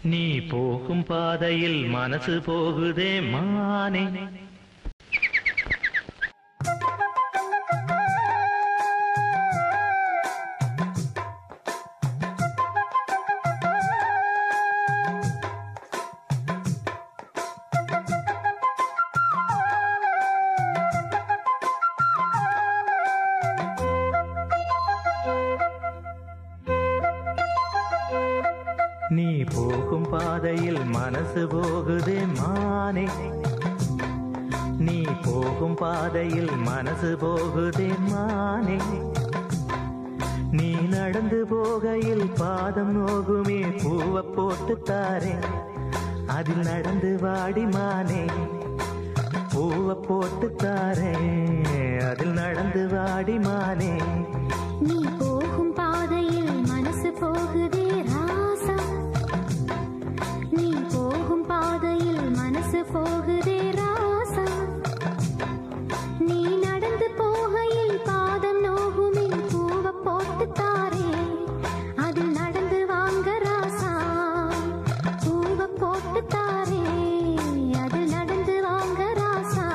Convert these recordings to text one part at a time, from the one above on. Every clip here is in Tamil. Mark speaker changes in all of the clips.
Speaker 1: நீ போகும் பாதையில் மனசு போகுதே மானே நீ போகும் பாதையில் மனசு போகுதே மானே நீ போகும் பாதையில் மனசு போகுதே மானே நீ நடந்து போகையில் பாதம் நோகுமே பூவை போட்டு தாரே அதில் நடந்து வாடி மானே பூவை போட்டு தாரே அதில் நடந்து வாடி மானே
Speaker 2: நீ போகும் பாதையில் மனசு போகுதே ராசா நீ போகும் பாதையில் மனசு போகுதே ராசா நீ நடந்து போகையில் பாதம் நோகுமே பூவ போட்டு தாரே அதில் நடந்து வாங்க ராசா பூவ போட்டு தாரே அதில் நடந்து வாங்க ராசா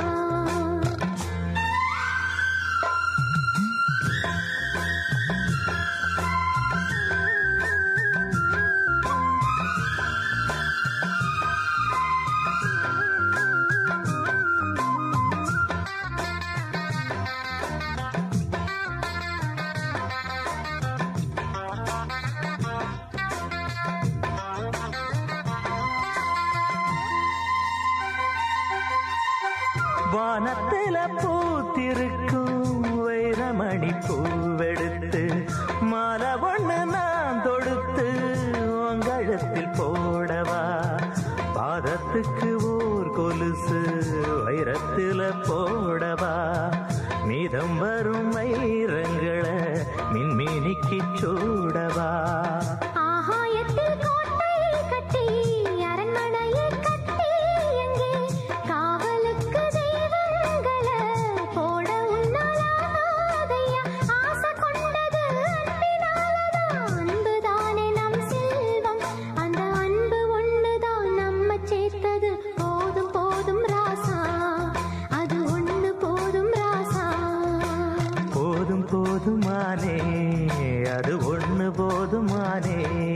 Speaker 1: வானத்தில பூத்திருக்கும் வைரமணி பூவெடுத்து மாலை ஒண்ணு நான் தொடுத்து உங்கழத்தில் போடவா பாதத்துக்கு ஓர் கொலுசு வைரத்தில போடவா மீதம் வரும் வைரங்களை மின்மினிக்கு சூடவா
Speaker 2: ஆகாயத்தில் கோட்டை கட்டி அரண்மனையை கட்டி எங்கே காவலுக்கு தெய்வங்களை போட உன்னாலாதையா ஆசை கொண்டது அன்பினாலதான் அன்புதானே நம் செல்வம் அந்த அன்பு ஒண்ணுதான் நம்ம சேர்த்தது போதும் போதும் ராசா அது ஒண்ணு போதும் ராசா
Speaker 1: போதும் போதுமானே அது ஒண்ணு போதுமானே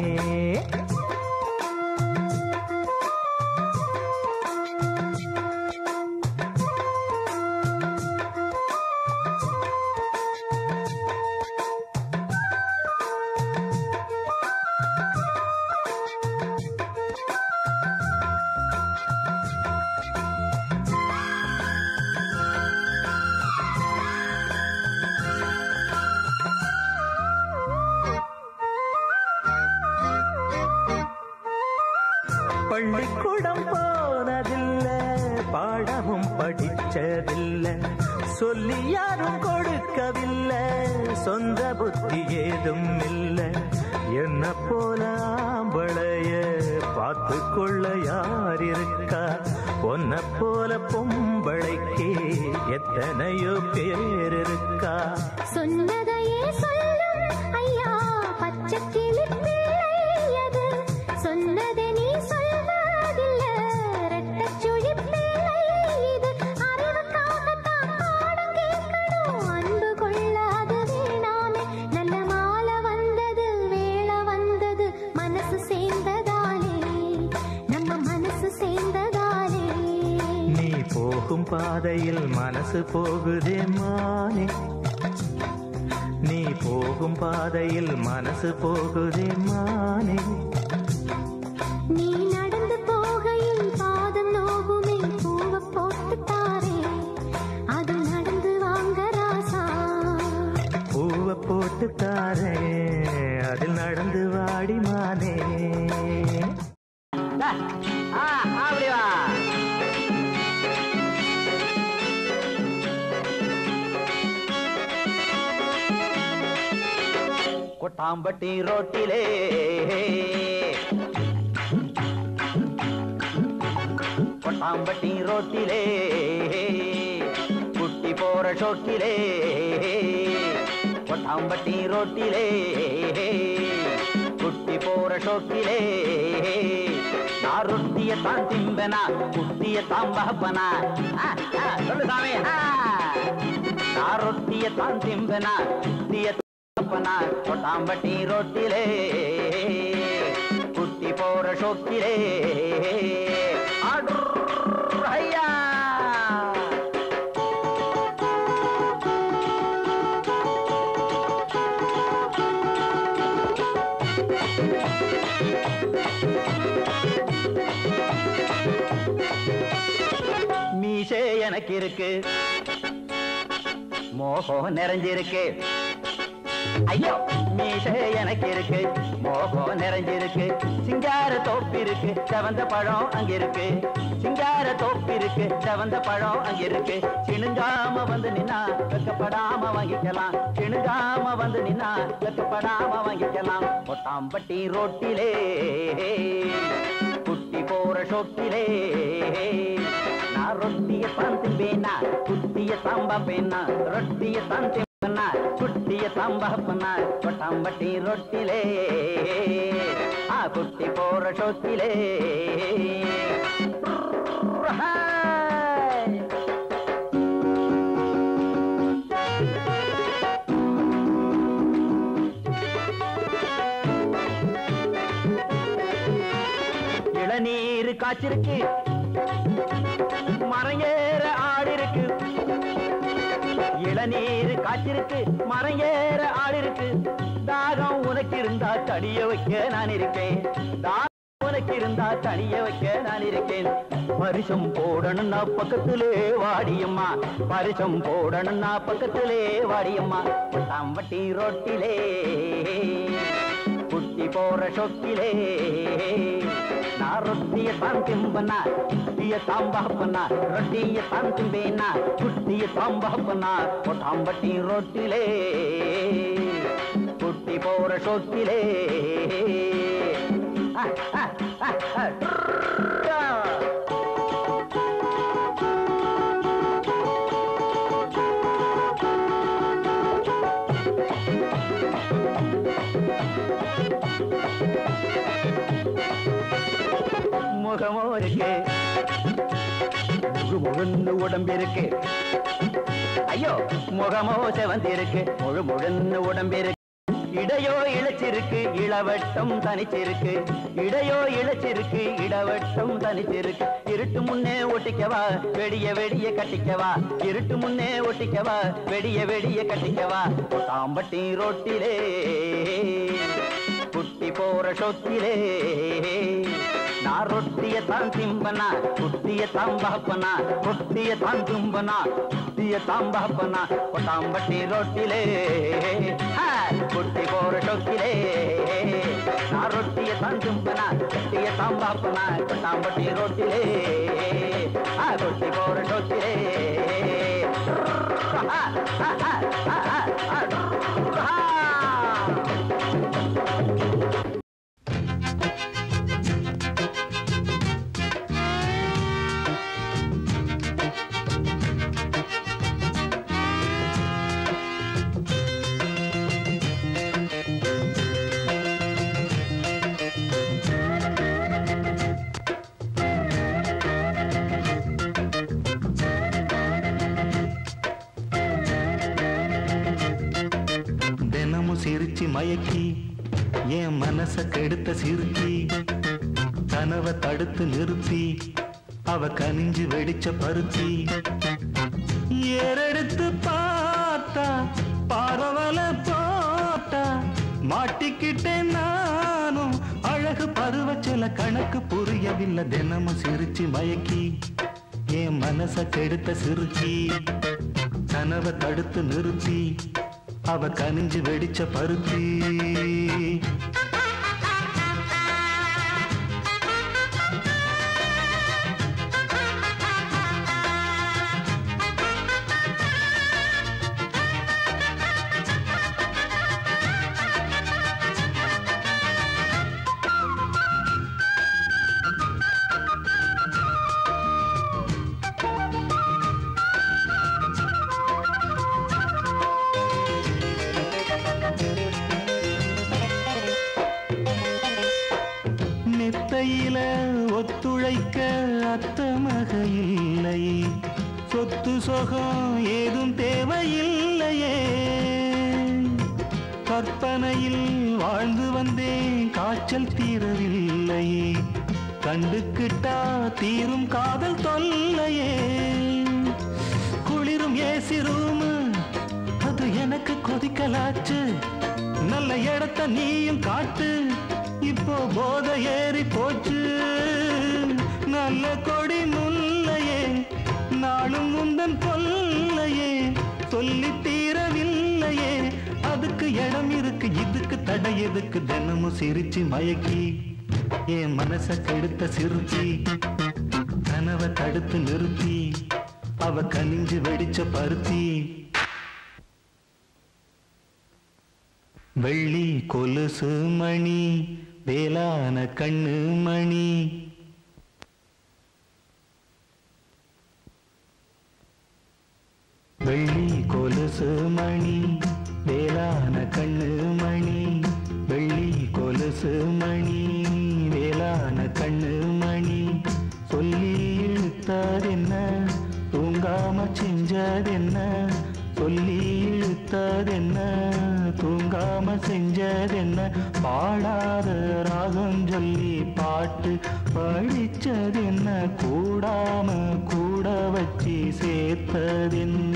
Speaker 1: பள்ளிக்கூடம் போனதில்ல பாடமும் படிச்சதில்ல சொல்லி யாரும் கொடுக்கவில்லை சொந்த புத்தி ஏதும் இல்ல என்ன போல ஆம்பளைய பார்த்து கொள்ள யார் இருக்கா பொன்ன போல பொம்பளைக்கு எத்தனையோ பேர் இருக்கா
Speaker 2: சொன்னதையே சொல்லும் ஐயா பச்சை கிளி பிள்ளை அது சொன்னதை நீ சொல்வதில்ல ரெட்டச் சுழி பிள்ளை இது அறிவுக்காகத்தான் பாடம் கேட்கணும் அன்பு கொள்ளாது வேணாமே நல்ல மாலை வந்தது வேளை வந்தது மனசு சேர்ந்ததாலே நம்ம மனசு சேர்ந்ததாலே
Speaker 1: நீ போகும் பாதையில் மனசு போகுதே மானே நீ போகும் பாதையில் மனசு போகுதே மானே
Speaker 2: நீ நடந்து போகையில் பாதம் நோகுமே பூவ போட்டு தாரே அது நடந்து வாங்க ராசா
Speaker 1: பூவை போட்டு தாரே அதில் நடந்து வாடி மானே
Speaker 3: ஆ அப்படி வா கொட்டாம்பட்டி ரோட்டிலே கொட்டாம்பட்டி ரோட்டிலே குட்டி போற ஷோக்கிலே கொட்டாம்பட்டி ரோட்டிலே குட்டி போற ஷோக்கிலே நான் ரொட்டிய தான் திம்பனா குட்டிய தான் பகப்பனா ஆ, ஆ, சொல்லு சாமி ஆ. நான் ரொட்டிய தான் திம்பனா குட்டிய பகப்பனா கொட்டாம்பட்டி ரொட்டிலே குட்டி போற சொக்கிலே ஆடுற் ஐயா மீசே எனக்கு இருக்கு மோகம் நிறைஞ்சிருக்கு ஐயோ மீசே எனக்கு இருக்கு மோகம் நிறைஞ்சிருக்கு சிங்கார தோப்பு இருக்கு செவந்த பழம் அங்க இருக்கு சிங்கார தோப்பு இருக்கு செவந்த பழம் அங்க இருக்கு சிணுங்காம வந்து நின்னா வெக்கப்படாம வாங்கிக்கலாம் சிணுங்காம வந்து நின்னா வெக்கப்படாம வாங்கிக்கலாம் கொட்டாம்பட்டி ரோட்டிலே குட்டி போற ஷோக்கிலே நான் ரொட்டிய தான் திம்பேனா குட்டிய தாம்பா பேனா ரொட்டிய தான் திம்பனா குட்டிய தாம்பா பண்ணா கொட்டாம்பட்டி ரொட்டிலே ஆ குட்டி போற ஷோக்கிலே இளநீர் காய்ச்சிருக்கு மரம் ஏற ஆடு இருக்கு இளநீர் காய்ச்சிருக்கு மரம் ஏற ஆடு இருக்கு தாகம் உனக்கு இருந்தா தடிய வைக்க நான் இருக்கேன் தாகம் உனக்கு இருந்தா தனிய வைக்க நான் இருக்கேன் பரிசம் போடணும்னா பக்கத்திலே வாடியம்மா பரிசம் போடணும்னா பக்கத்திலே வாடியம்மா தாம்பட்டி ரொட்டிலே குட்டி போற சொக்கிலே நான் ரொட்டிய தான் திம்பனா குட்டிய தாம்பாப்பனா ரொட்டிய தான் திம்பேனா குட்டிய தாம்பாப்பனா கொட்டாம்பட்டி ரொட்டிலே குட்டி போற சொக்கிலே ஆ, ஆ, ஆ, ஆ, ட்ரா. முகமோ இருக்கு முழு முழுன்னு உடம்பு இருக்கு ஐயோ முகமோ செவந்து இருக்கு முழு முழுன்னு உடம்பு இருக்கு இடையோ இழைச்சிருக்கு இளவட்டம் தனிச்சிருக்கு இடையோ இழைச்சிருக்கு இடவட்டம் தனிச்சிருக்கு இருட்டு முன்னே ஒட்டிக்கவா வெடிய வெடிய கட்டிக்கவா இருட்டு முன்னே ஒட்டிக்கவா வெடிய வெடிய கட்டிக்கவா தாம்பட்டி ரோட்டிலே குட்டி போற சொத்திலே நான் ரொட்டிய தான் திம்பனா குட்டிய தான் பாப்பனா ரொட்டிய தான் தும்பனா குட்டிய தான் பாப்பனா கொட்டாம்பட்டி ரொட்டிலே ஆ, குட்டி போற சொத்திலே நான் ரொட்டிய தான் தும்பனா குட்டிய தான் பாப்பனா கொட்டாம்பட்டி ரொட்டிலே ஆ, குட்டி போற சொத்திலே ஆ, ஆ, ஆ, ஆ, ஆ, ஆ, ஆ.
Speaker 1: தினமும் சிரிச்சு மயக்கி என் மனச கெடுத்த சிறுக்கி கனவை தடுத்து நிறுத்தி அவ கனிஞ்சு வெடிச்ச பருத்தி ஏறெடுத்து பார்த்தா பார்வல போட்டா மாட்டிக்கிட்டேன் நானும் அழகு பருவச்சில கணக்கு புரியவில்லை தினமும் சிரிச்சு மயக்கி என் மனச கெடுத்த சிறுக்கி கனவை தடுத்து நிறுத்தி அவ கனிஞ்சு வெடிச்ச பருத்தி வீட்டுல ஒத்துழைக்க அத்தமக இல்லை சொத்து சொகம் ஏதும் தேவையில்லையே கற்பனையில் வாழ்ந்து வந்தேன் காய்ச்சல் தீரவில்லையே கண்டுக்கிட்டா தீரும் காதல் தொல்லையே குளிரும் ஏசி ரூமு அது எனக்கு கொதிக்கலாச்சு நல்ல இடத்த நீயும் காட்டு இப்போ போத ஏறி போச்சு நல்ல கொடி முல்லையே நாளும் உந்தன் கொல்லையே சொல்லி தீரவில்லையே அதுக்கு இடம் இருக்கு இதுக்கு தடை எதுக்கு தினமும் சிரிச்சு மயக்கி என் மனச கெடுத்த சிறுச்சி கனவை தடுத்து நிறுத்தி அவ கனிஞ்சு வெடிச்ச பருத்தி வெள்ளி கொலுசு மணி வேளான கண்ணு மணி வெள்ளி கொலுசு மணி வேளான கண்ணு மணி வெள்ளி கொலுசு மணி வேளான கண்ணு மணி சொல்லி இழுத்ததென்ன தூங்காம செஞ்சதென்ன சொல்லி இழுத்ததென்ன தூங்காம செஞ்சதென்ன பாடாத ராகம் சொல்லி பாட்டு படிச்சதென்ன கூடாம கூட வச்சு சேர்த்ததென்ன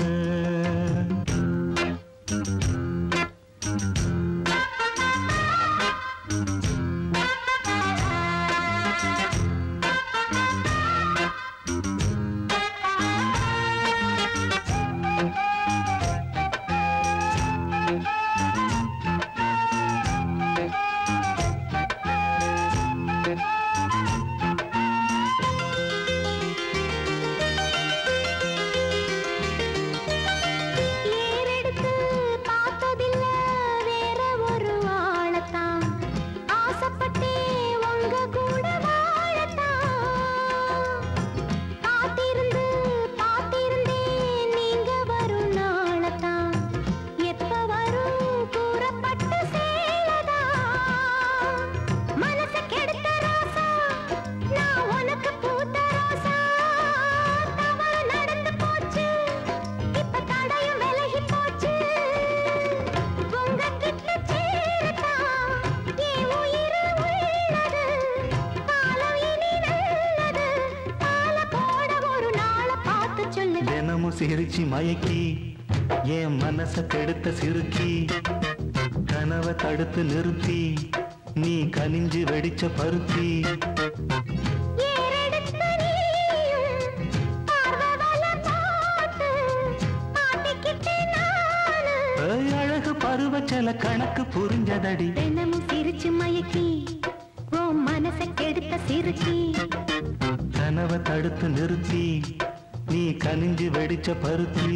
Speaker 2: ஏறெடுத்து பார்த்ததில்ல வேற ஒரு ஆளத்தான் ஆசைப்பட்டே உங்க கூட வாழத்தான் காத்திருந்து பார்த்திருந்தேன் நீங்க வரும் நாளத்தான் எப்ப வரும் கூறப்பட்ட சேலதான் மனச கெடுத்த ராசா நான் உனக்கு பூத்த ராசா தவறு நடந்து போச்சு இப்ப தடையும் விலகி போச்சு உங்ககிட்ட சேரத்தான் என் உயிர் உள்ளது காலம் இனி நல்லது கால போட ஒரு நாளை பார்த்து சொல்லு
Speaker 1: தினமும் சிரிச்சு மயக்கி என் மனச கெடுத்த சிறுக்கி கனவை தடுத்து நிறுத்தி நீ கனிஞ்சு வெடிச்ச பருத்தி
Speaker 2: ஏறெடுத்த நீயும் பார்வவல பார்த்து மாட்டிக்கிட்டேன் நானு
Speaker 1: ஏய், அழகு பருவச்சல கணக்கு புரிஞ்சதடி
Speaker 2: தினமும் சிரிச்சு மயக்கி உன் மனச கெடுத்த சிறுக்கி
Speaker 1: கனவை தடுத்து நிறுத்தி நீ கனிஞ்சு வெடிச்ச பருத்தி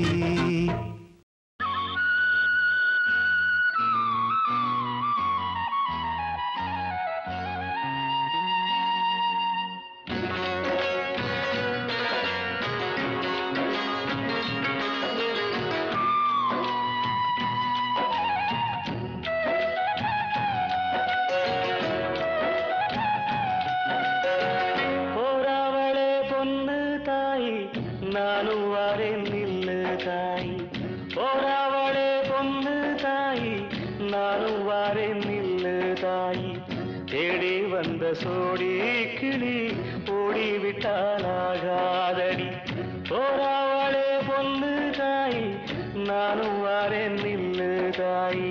Speaker 1: போறாவளே பொண்ணு தாய் நானும் வரேன் நில்லு தாய் போறாவளே பொண்ணு தாய் நானும் வரேன் நில்லு தாய் தேடி வந்த சோடி கிளி ஓடிவிட்டாலாகாதடி போறாவளே பொண்ணு தாய் நானும் வரேன் நில்லு தாய்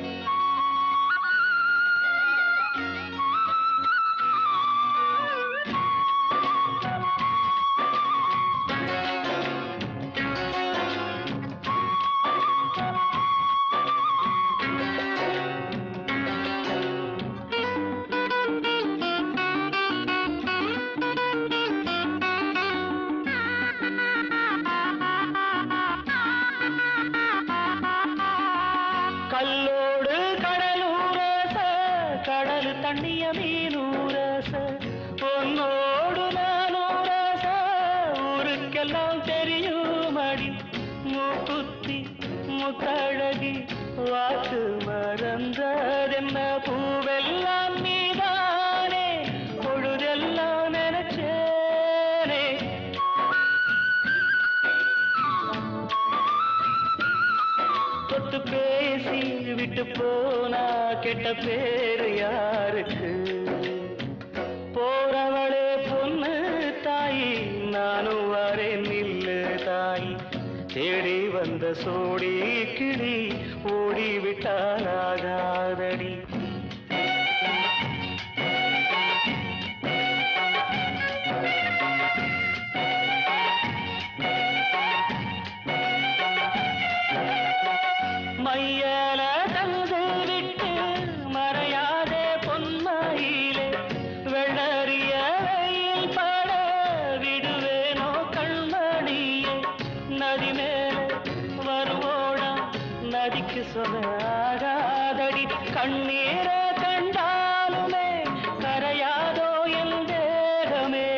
Speaker 1: கல்லோடு கடலூரச கடல் தண்ணிய மீனூரச பொன்னோடு நானூரச ஊருக்கெல்லாம் தெரியும் அடி மூக்குத்தி முத்தழகி வாக்கு மறந்ததென்ன பூவெல்லாம் நீதானே பொழுதெல்லாம் போனா கெட்ட பேரு யாருக்கு போறவளே பொண்ணு தாயி நானும் வரேன் நில்லு தாயி தேடி வந்த சோடி கிளி ஓடிவிட்டால் ஆகாதடி மையல தந்து விட்டு மறையாதே பொன்மையிலே வெள்ளறிய வெயில் பட விடுவேனோ கண்மணியே நதி மேலே வருவோடா நதிக்கு சொல்லாகாதடி கண்ணீரை கண்டாலுமே கரையாதோ என் தேகமே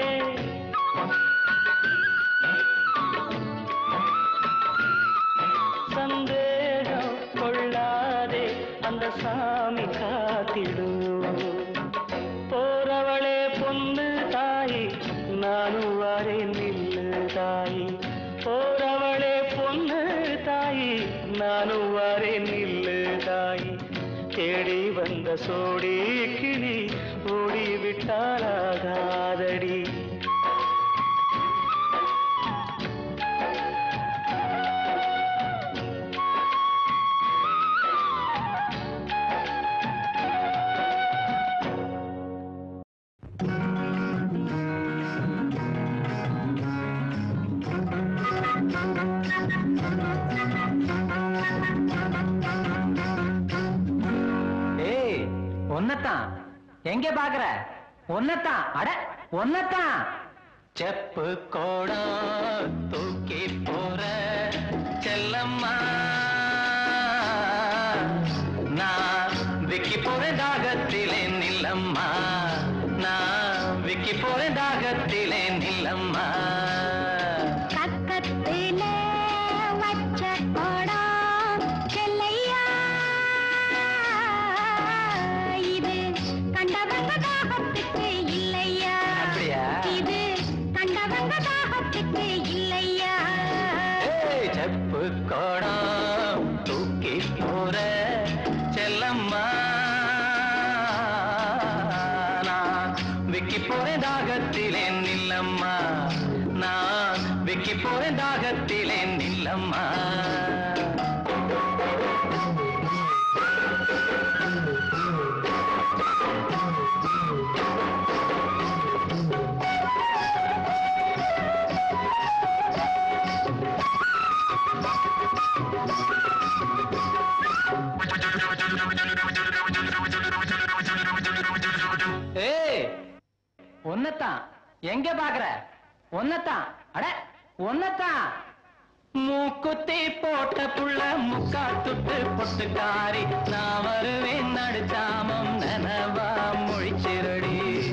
Speaker 1: சந்தேகம் கொள்ளாதே அந்த சாமி காத்திடும் போறவளே பொண்ணு தாயி நானும் வரேன் நில்லு தாயி போறவளே பொண்ணு தாயி நானும் வரேன் நில்லு தாயி தேடி வந்த சோடி கிளி ஓடிவிட்டாலாகாதடி
Speaker 3: ஏய் ஒன்னத்தான் எங்க பாக்குற ஒன்னத்தான் அட ஒன்னத்தான் செப்பு கோடம் தூக்கி போற செல்லம்மா நான் விக்கி போறேன் தாகத்திலே நில்லம்மா நான் விக்கி போறேன் தாகத்திலே நில்லம்மா
Speaker 2: பக்கத்துல வச்ச கோடம் செல்லையா இது கண்டவங்க தாகத்துக்கு இல்லையா
Speaker 3: அப்படியா?
Speaker 2: இது கண்டவங்க தாகத்துக்கு இல்லையா
Speaker 3: ஏய், செப்பு கோடம் தூக்கி போற செல்லம்மா நான் விக்கி போறேன் தாகத்திலே நில்லம்மா நான் விக்கி போறேன் தாகத்திலே நில்லம்மா ஏய் ஒன்னத்தான் எங்க பாக்குற ஒன்னத்தான் அட ஒன்னத்தான் மூக்குத்தி போட்ட புள்ள முக்கா துட்டு பொட்டுக்காரி நான் வருவேன் நடுச்சாமம் நனவா மொழிச்சிரடி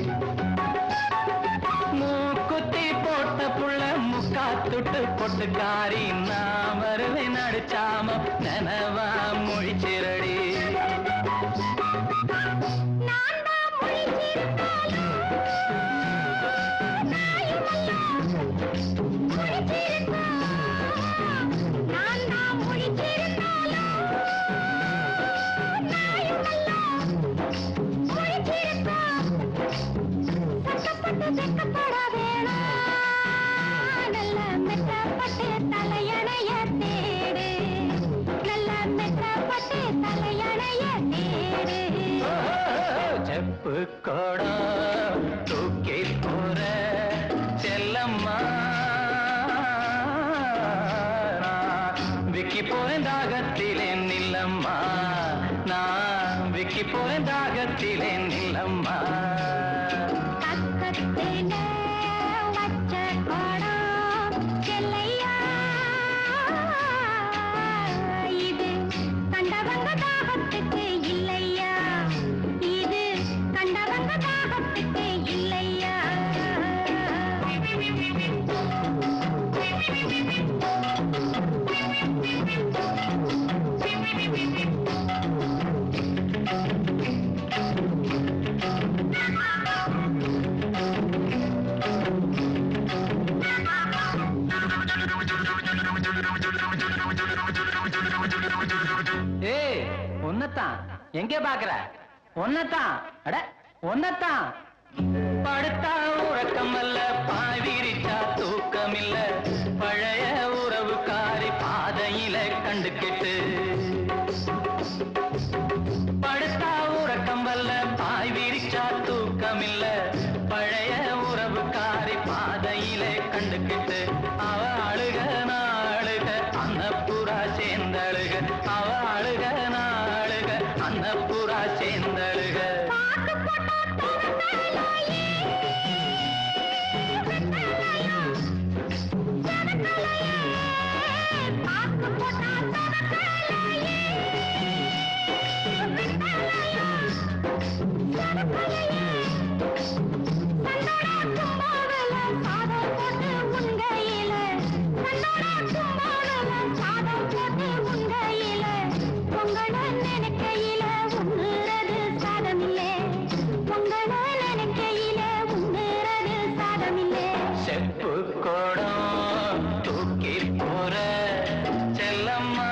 Speaker 3: மூக்குத்தி போட்ட புள்ள முக்கா துட்டு பொட்டுக்காரி நான் வருவேன் நடுச்சாமம் நனவா மொழிச்சிரடி
Speaker 2: நான் தான் முழிச்சிருந்தாலும் நான் தான் முழிச்சிருந்தாலும் சட்டப்பட்டு வெக்கப்பட வேணாம் நல்ல மெத்தப்பட்டு தலையணைய தேடு நல்ல மெத்தப்பட்டு தலையணைய தேடு
Speaker 3: செப்பு கோடம் தூக்கி போற செல்லம்மா நான் விக்கி போறேன் தாகத்திலே நில்லம்மா நான் விக்கி போறேன் தாகத்திலே நில்லம்மா
Speaker 2: பக்கத்துல வச்ச கோடம் செல்லையா இது கண்டவங்க தாகத்துக்கு இல்லையா இது கண்டவங்க தாகத்துக்கு இல்லையா
Speaker 4: ஒன்னத்தான் எங்க பாக்குற ஒன்னத்தான் அட ஒன்னத்தான்
Speaker 1: படுத்தா உறக்கம் அல்ல பாய் விரிச்சா தூக்கம் இல்ல பழைய உறவுக்காரி பாதையில கண்டு கெட்டு படுத்தா உறக்கம் வல்ல பாய் விரிச்சா தூக்கம் இல்ல பழைய உறவுக்காரி பாதையில கண்டு கெட்டு அவ அழுக நாளுக அன்னப்புறா சேர்ந்தழுக அவ அழுக நாளுக அன்னப்புறா சேர்ந்தழுக செப்பு கோடம் தூக்கி போற செல்லம்மா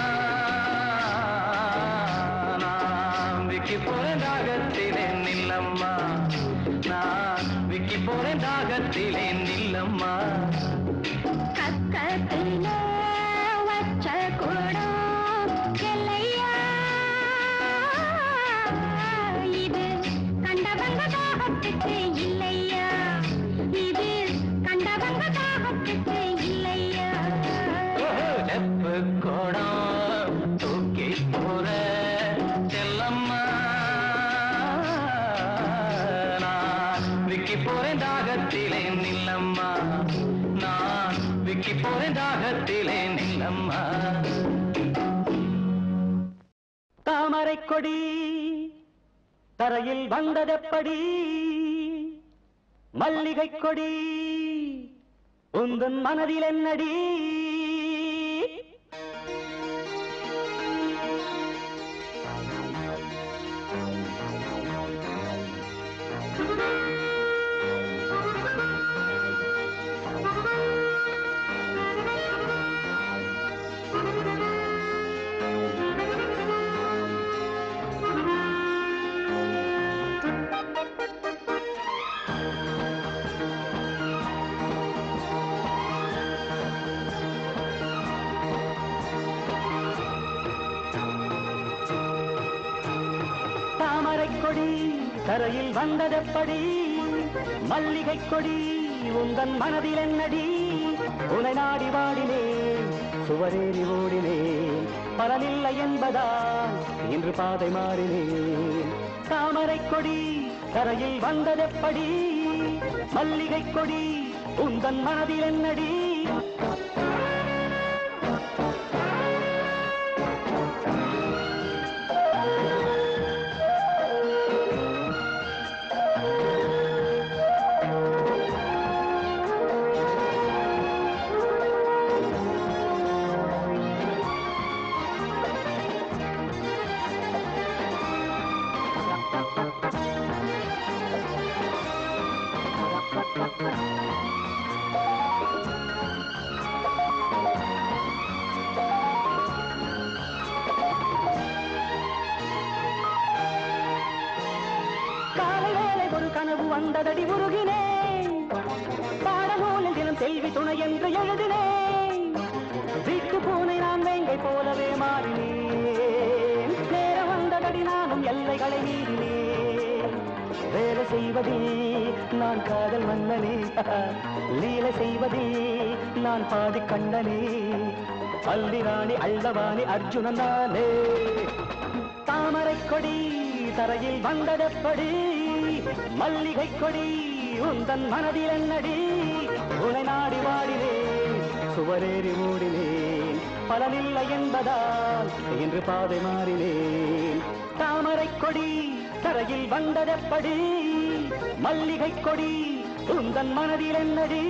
Speaker 1: நான் விக்கி போறேன் தாகத்திலே நில்லம்மா நான் விக்கி போறேன் தாகத்திலே நில்லம்மா
Speaker 2: கக்கத்திலே வச்ச கூடம் எல்லையா இது கண்டவங்க தாகத்துக்கு இல்லையா இது கண்டவங்க தாகத்துக்கு இல்லையா
Speaker 1: செப்பு கோடம் தூக்கி போற செல்லம்மா நான் விக்கி போறேன் தாகத்திலே நில்லம்மா நான் விக்கி போறேன் தாகத்திலே நில்லம்மா
Speaker 3: தாமரை கொடி தரையில் வந்ததெப்படி மல்லிகை கொடி உந்தன் மனதில் என்னடி தாமரை கொடி தரையில் வந்ததெப்படி மல்லிகை கொடி உந்தன் மனதில் என்னடி உனை நாடி வாடினேன் சுவரேறி ஓடினேன் பலனில்லை என்பதால் இன்று பாதை மாறினேன் தாமரை கொடி தரையில் வந்ததெப்படி மல்லிகை கொடி உந்தன் மனதில் என்னடி காலை வேலை ஒரு கனவு வந்ததடி உருகினேன் பாடநூலில் தினம் செல்வி துணை என்று எழுதினேன் வீட்டு பூனை நான் வேங்கை போலவே மாறினேன் நேரம் வந்ததடி நானும் எல்லைகளை மீறினேன் வேலை செய்வதில் நான் காதல் மன்னனே லீலை செய்வதில் நான் பாதி கண்ணனே அல்லி ராணி அள்ளவாணி அர்ஜுனன் தானே தாமரை கொடி தரையில் வந்ததப்படி மல்லிகை கொடி உந்தன் மனதில் என்னடி உனை நாடி வாடினேன் சுவரேறி ஓடினேன் பலனில்லை என்பதால் இன்று பாதை மாறினேன் தாமரை கொடி தரையில் வந்ததப்படி மல்லிகை கொடி உந்தன் மனதில் என்னடி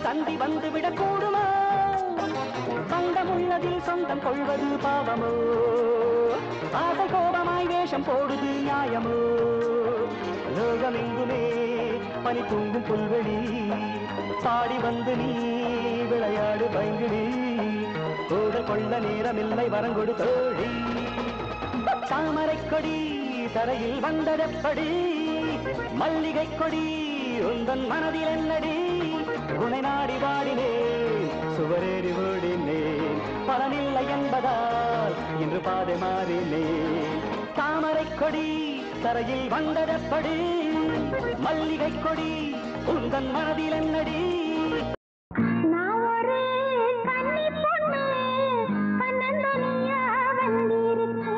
Speaker 3: தந்தி வந்து விடக்கூடுமா சொந்தமுள்ளதில் சொந்தம் கொள்வது பாவமோ ஆசை கோபமாய் வேஷம் போடுது நியாயமோ லோகமெங்குமே பனி தூங்கும் புல்வெளி பாடி வந்து நீ விளையாடு பயங்கிடி கூட கொள்ள நேரமில்லை வரங்கொடு தோழி தாமரை கொடி தரையில் வந்ததெப்படி மல்லிகை கொடி உந்தன் மனதில் என்னடி உனை நாடி வாடினேன் சுவரேறி ஓடினேன் பலனில்லை என்பதால் இன்று பாதை மாறினேன் தாமரை கொடி தரையில் வந்ததெப்படி மல்லிகை கொடி உந்தன் மனதில் என்னடி
Speaker 2: நான் ஒரு கன்னி பொண்ணு கண்ணந்தனியா வந்திருக்கேன்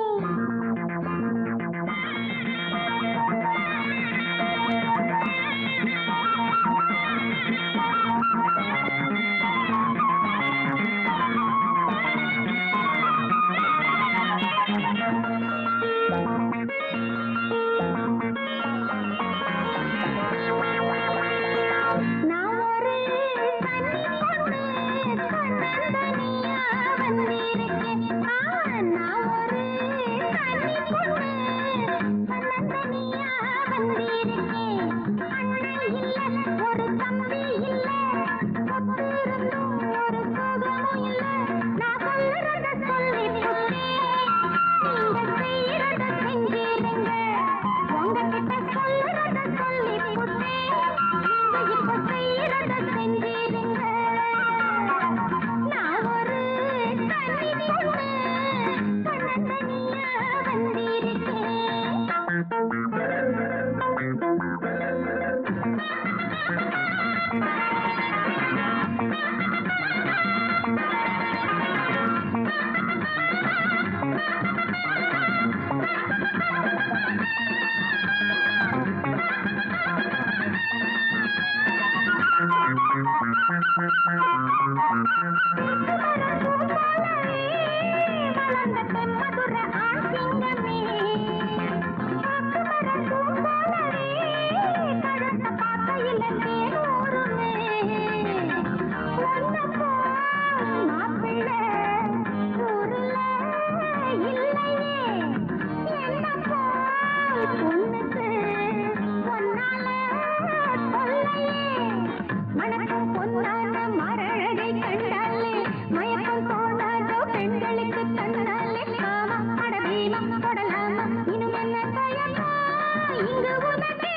Speaker 2: நான் ஒரு கன்னி பொண்ணு கண்ணந்தனியா வந்திருக்கேன் ஆ, நான் ஒரு கன்னி பொண்ணு கண்ணந்தனியா வந்திருக்கேன் அண்ணன் இல்ல ஒரு தம்பி இல்ல சொத்து இருந்தும் ஒரு சுகமும் இல்ல நான் சொல்லுறத சொல்லி நீங்க செய்யறத செஞ்சிருங்க உங்ககிட்ட சொல்லுறத சொல்லி நீங்க இப்ப செய்யறத செஞ்சிருங்க நான் ஒரு தனி பொண்ணு தன்னந்தனியா வந்திருக்கேன் வளர்ந்த தென்மதுர ஆசிங்கமே காக்குமரம் பூங்கோலமே கழுத்த பாத்தையில தேனூருமே ஒன்ன போல் மாப்பிள்ளை ஊருல இல்லையே என்ன போல் பொண்ணுக்கு பொன்னால கொல்லையே மணக்கும் பொன்னான மரழகை கண்டாலே மயக்கம் தோணாதோ பெண்களுக்கு தன்னாலே காமா அட பீமம் தொடலாமா இன்னும் என்ன தயமா இங்கு உனக்கே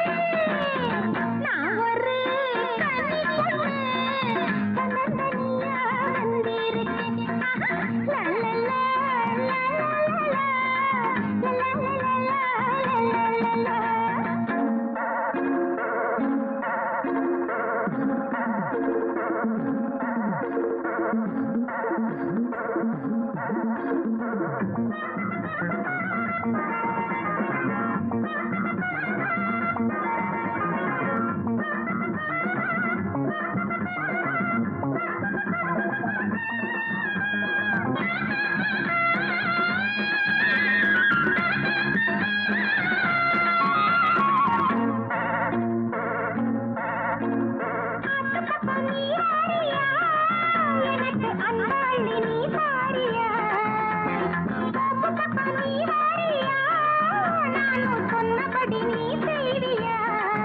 Speaker 2: நான் ஒரு கன்னி பொண்ணு தன்னந்தனியா வந்திருக்கேன் ஆஹா, லா, லா, லா, லா, லா, லா, லா, லா, லா, லா, லா, லா, லா, லா. எனக்கு அன்பாளி நீ பாரியா பாப்பு பப்பா நீ வாரியா நானும் சொன்னபடி நீ செய்வியா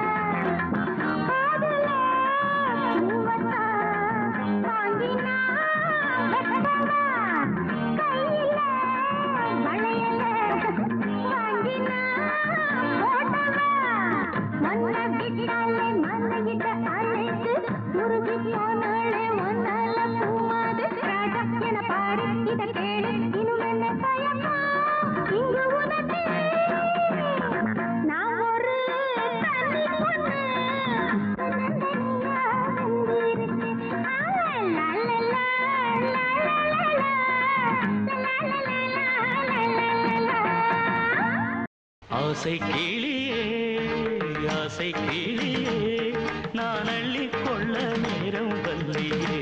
Speaker 2: காதுல பூவத்தா வாங்கினா வெட்டவா கையில வளையல வாங்கினா போட்டவா மன்ன விட்டாலே மன்னையிட்ட அழைத்து உருகி போனாலே ஒன்னால பூமாது ராஜா என பாரு இத கேளு இன்னும் என்ன தயமா இங்கு உனக்கு நான் ஒரு தனி பொண்ணு தன்னந்தனியா வந்திருக்கேன். ஆ, லா, லா, லா, லா, லா, லா, லா. லா, லா, லா, லா, லா, லா, லா, லா.
Speaker 1: ஆசை கிளியே ஆசை கிளியே நான் அள்ளி கொள்ள நேரம் வந்தியே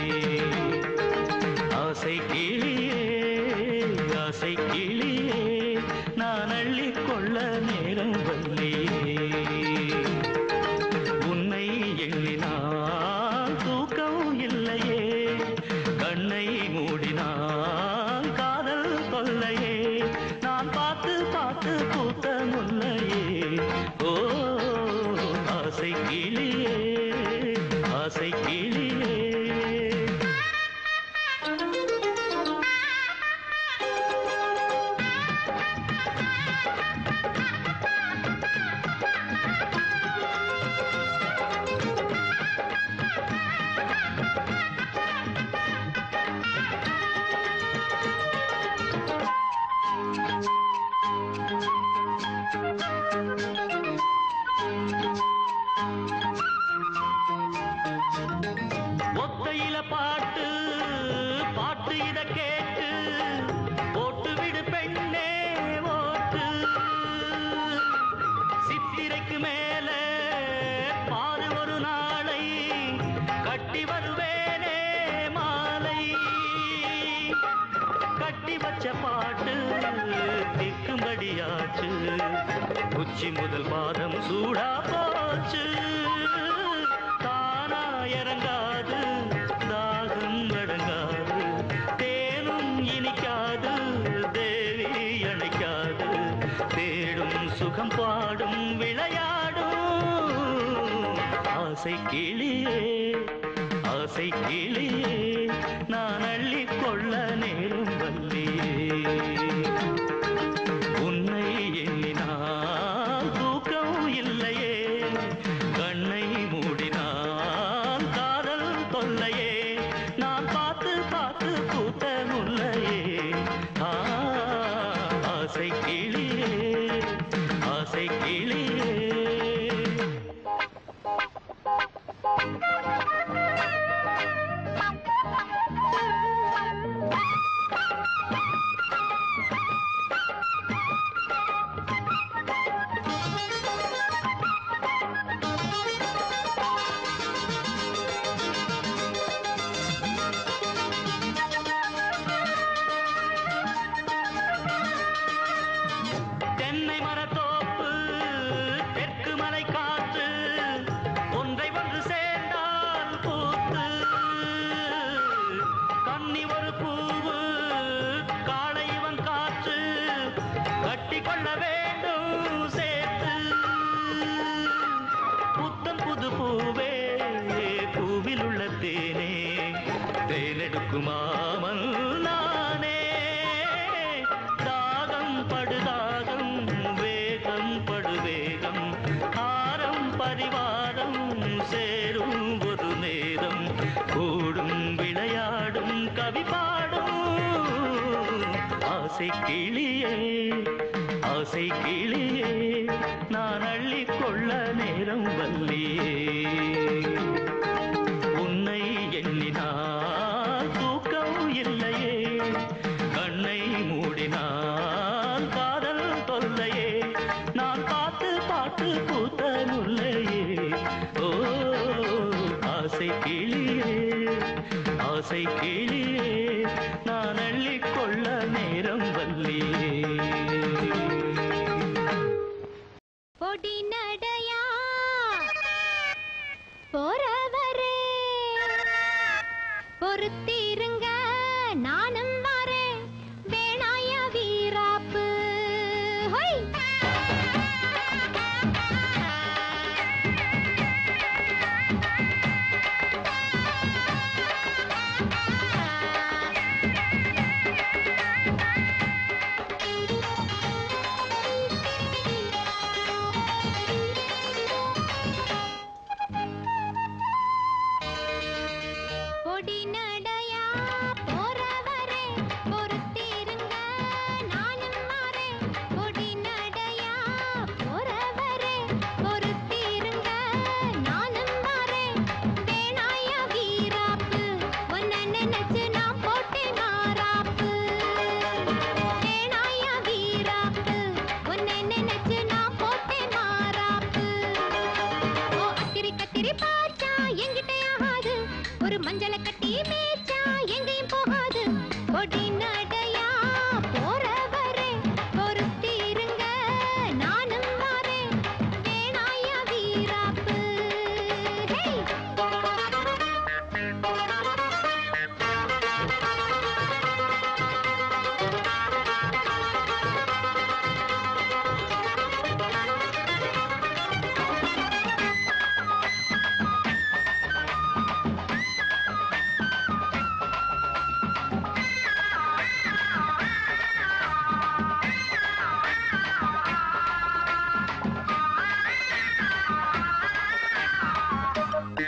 Speaker 1: ஆசை கிளியே ஆசை கிளியே நான் அள்ளி கொள்ள நேரம் வந்தியே உன்னை எண்ணினால் கிளியே ஆசை கிளியே ஒத்தையில பாட்டு பாட்டு இத கேட்டு போட்டு விடு பெண்ணே ஓட்டு சித்திரைக்கு மேல பாரு ஒரு நாளை கட்டி வருவேனே மாலை கட்டி வச்ச பாட்டு திக்கும்படியாச்சு உச்சி முதல் பாதம் சூடா போச்சு தானா இறங்காது தாகம் அடங்காது தேனும் இனிக்காது தேவி அணைக்காது தேடும் சுகம் பாடும் விளையாடும் ஆசை கிளியே ஆசை கிளியே நான் அள்ளி கொள்ள நேரும் வல்லியே உன்னை எண்ணினால் தூக்கம் இல்லையே கண்ணை மூடினால் காதல் தொல்லையே நான் பார்த்து பார்த்து பூத்த முல்லையே ஆ, ஆசை கிளியே ஆசை கிளியே தென்னை மரத்தோப்பு தெற்கு மலை காற்று ஒன்றை ஒன்று சேர்ந்தால் பூத்து கன்னி ஒரு பூவு காளை இவன் காற்று கட்டி கொள்ள வேண்டும் சேர்த்து புத்தம் புது பூவே பூவில் உள்ள தேனே தேனெடுக்குமாமல் நானே தாகம் படுதாகம் வேகம் படுவேகம் ஆரம் பரிவாரம் சேரும் ஒரு நேரம் கூடும் விளையாடும் கவி பாடும் ஆசை கிளியே ஆசை கிளியே நான் அள்ளி கொள்ள நேரம் வல்லியே உன்னை எண்ணினால் தூக்கம் இல்லையே கண்ணை மூடினால் காதல் தொல்லையே நான் பார்த்து பார்த்து பூத்த முல்லையே ஓ ஆசை கிளியே ஆசை கிளியே நான் அள்ளி கொள்ள நேரம் வல்லியே
Speaker 2: பொடி நடையா போறவரே பொறுத்திருங்க நானும் வரேன் வேணாய வீராப்பு ஹொய்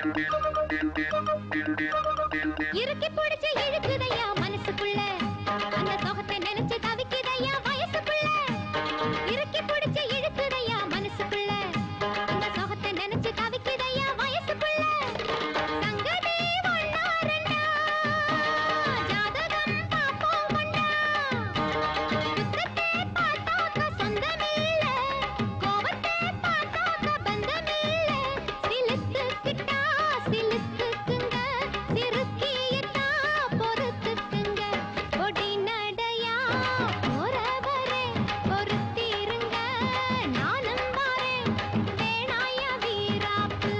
Speaker 2: இறுக்கி பிடிச்சு இழுக்குதையா மனசுக்குள்ள அந்த சுகத்தை நினைச்சு தவிக்குதையா வயசுக்குள்ள இறுக்கி பிடிச்சு இழுக்குதையா மனசுக்குள்ள அந்த சுகத்தை நினைச்சு தவிக்குதையா வயசுக்குள்ள சங்கதி ஒண்ணா ரெண்டா ஜாதகம் பாப்போம் ஒண்ணா குத்தத்தை பார்த்தாக்க சொந்தமில்ல கோவத்தை பார்த்தாக்க பந்தமில்ல சிலுத்துக்கிட்டா சிலுத்துக்குங்க சிறுக்கியத்தா பொறுத்துக்குங்க கொடி நடையா போறவரே பொறுத்திருங்க நானும் வாரேன் வேணாய வீராப்பு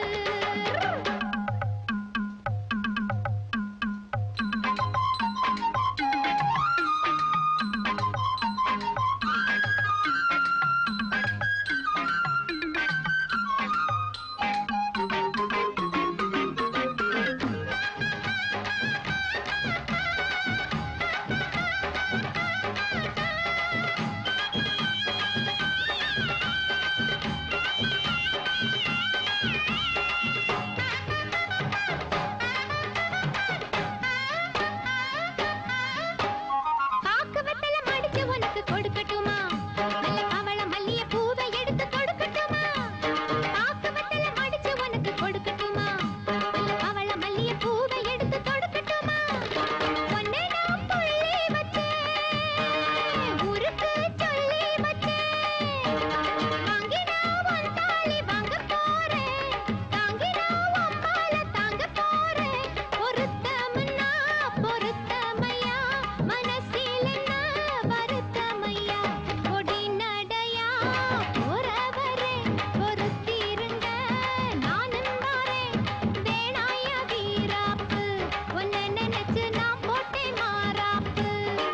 Speaker 2: பாக்கு வெத்தல மடிச்சு உனக்கு கொடுக்கட்டுமா நல்ல கவள மல்லிய பூவை எடுத்து கொடுக்கட்டுமா பாக்கு வெத்தல மடிச்சு உனக்கு கொடுக்கட்டுமா நல்ல கவள மல்லிய பூவை எடுத்து கொடுக்கட்டுமா உன்னை நான் புள்ளி வச்சேன் ஊருக்கு சொல்லி வச்சேன் வாங்கினா உன் தாலி வாங்க போறேன் தாங்கினா உன் மாலை தாங்க போறேன் பொருத்தம்னா பொருத்தமையா மனசில் என்ன வருத்தமையா கொடி நடையா போறவரே பொறுத்திருங்க நானும் வாரேன் வேணாய வீராப்பு உன்னை நினைச்சு நான் போட்டேன் மாறாப்பு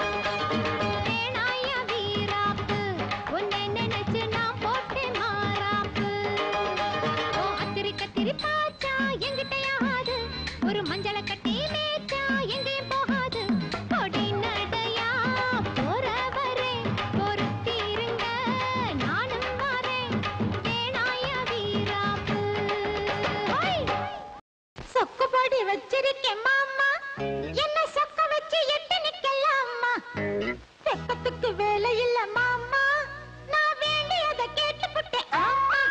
Speaker 2: வேணாய வீராப்பு உன்னை நினைச்சு நான் போட்டேன் மாறாப்பு ஓ அத்திரி கத்திரி பாச்சா எங்கிட்டயாது ஒரு மஞ்சள கட்டி மேய்ச்சா எங்கேயும் போகாது கொடி நடையா போறவரே பொறுத்திருங்க நானும் வரேன் வேணாய வீராப்பு ஓய்! சொக்குபடி வச்சிருக்கேன் மாமா என்ன சொக்க வச்சு எட்டு நிக்கலாமா வெப்பத்துக்கு வேலை இல்ல மாமா நான் வேண்டியதை கேட்டுப்புட்டேன் ஆமா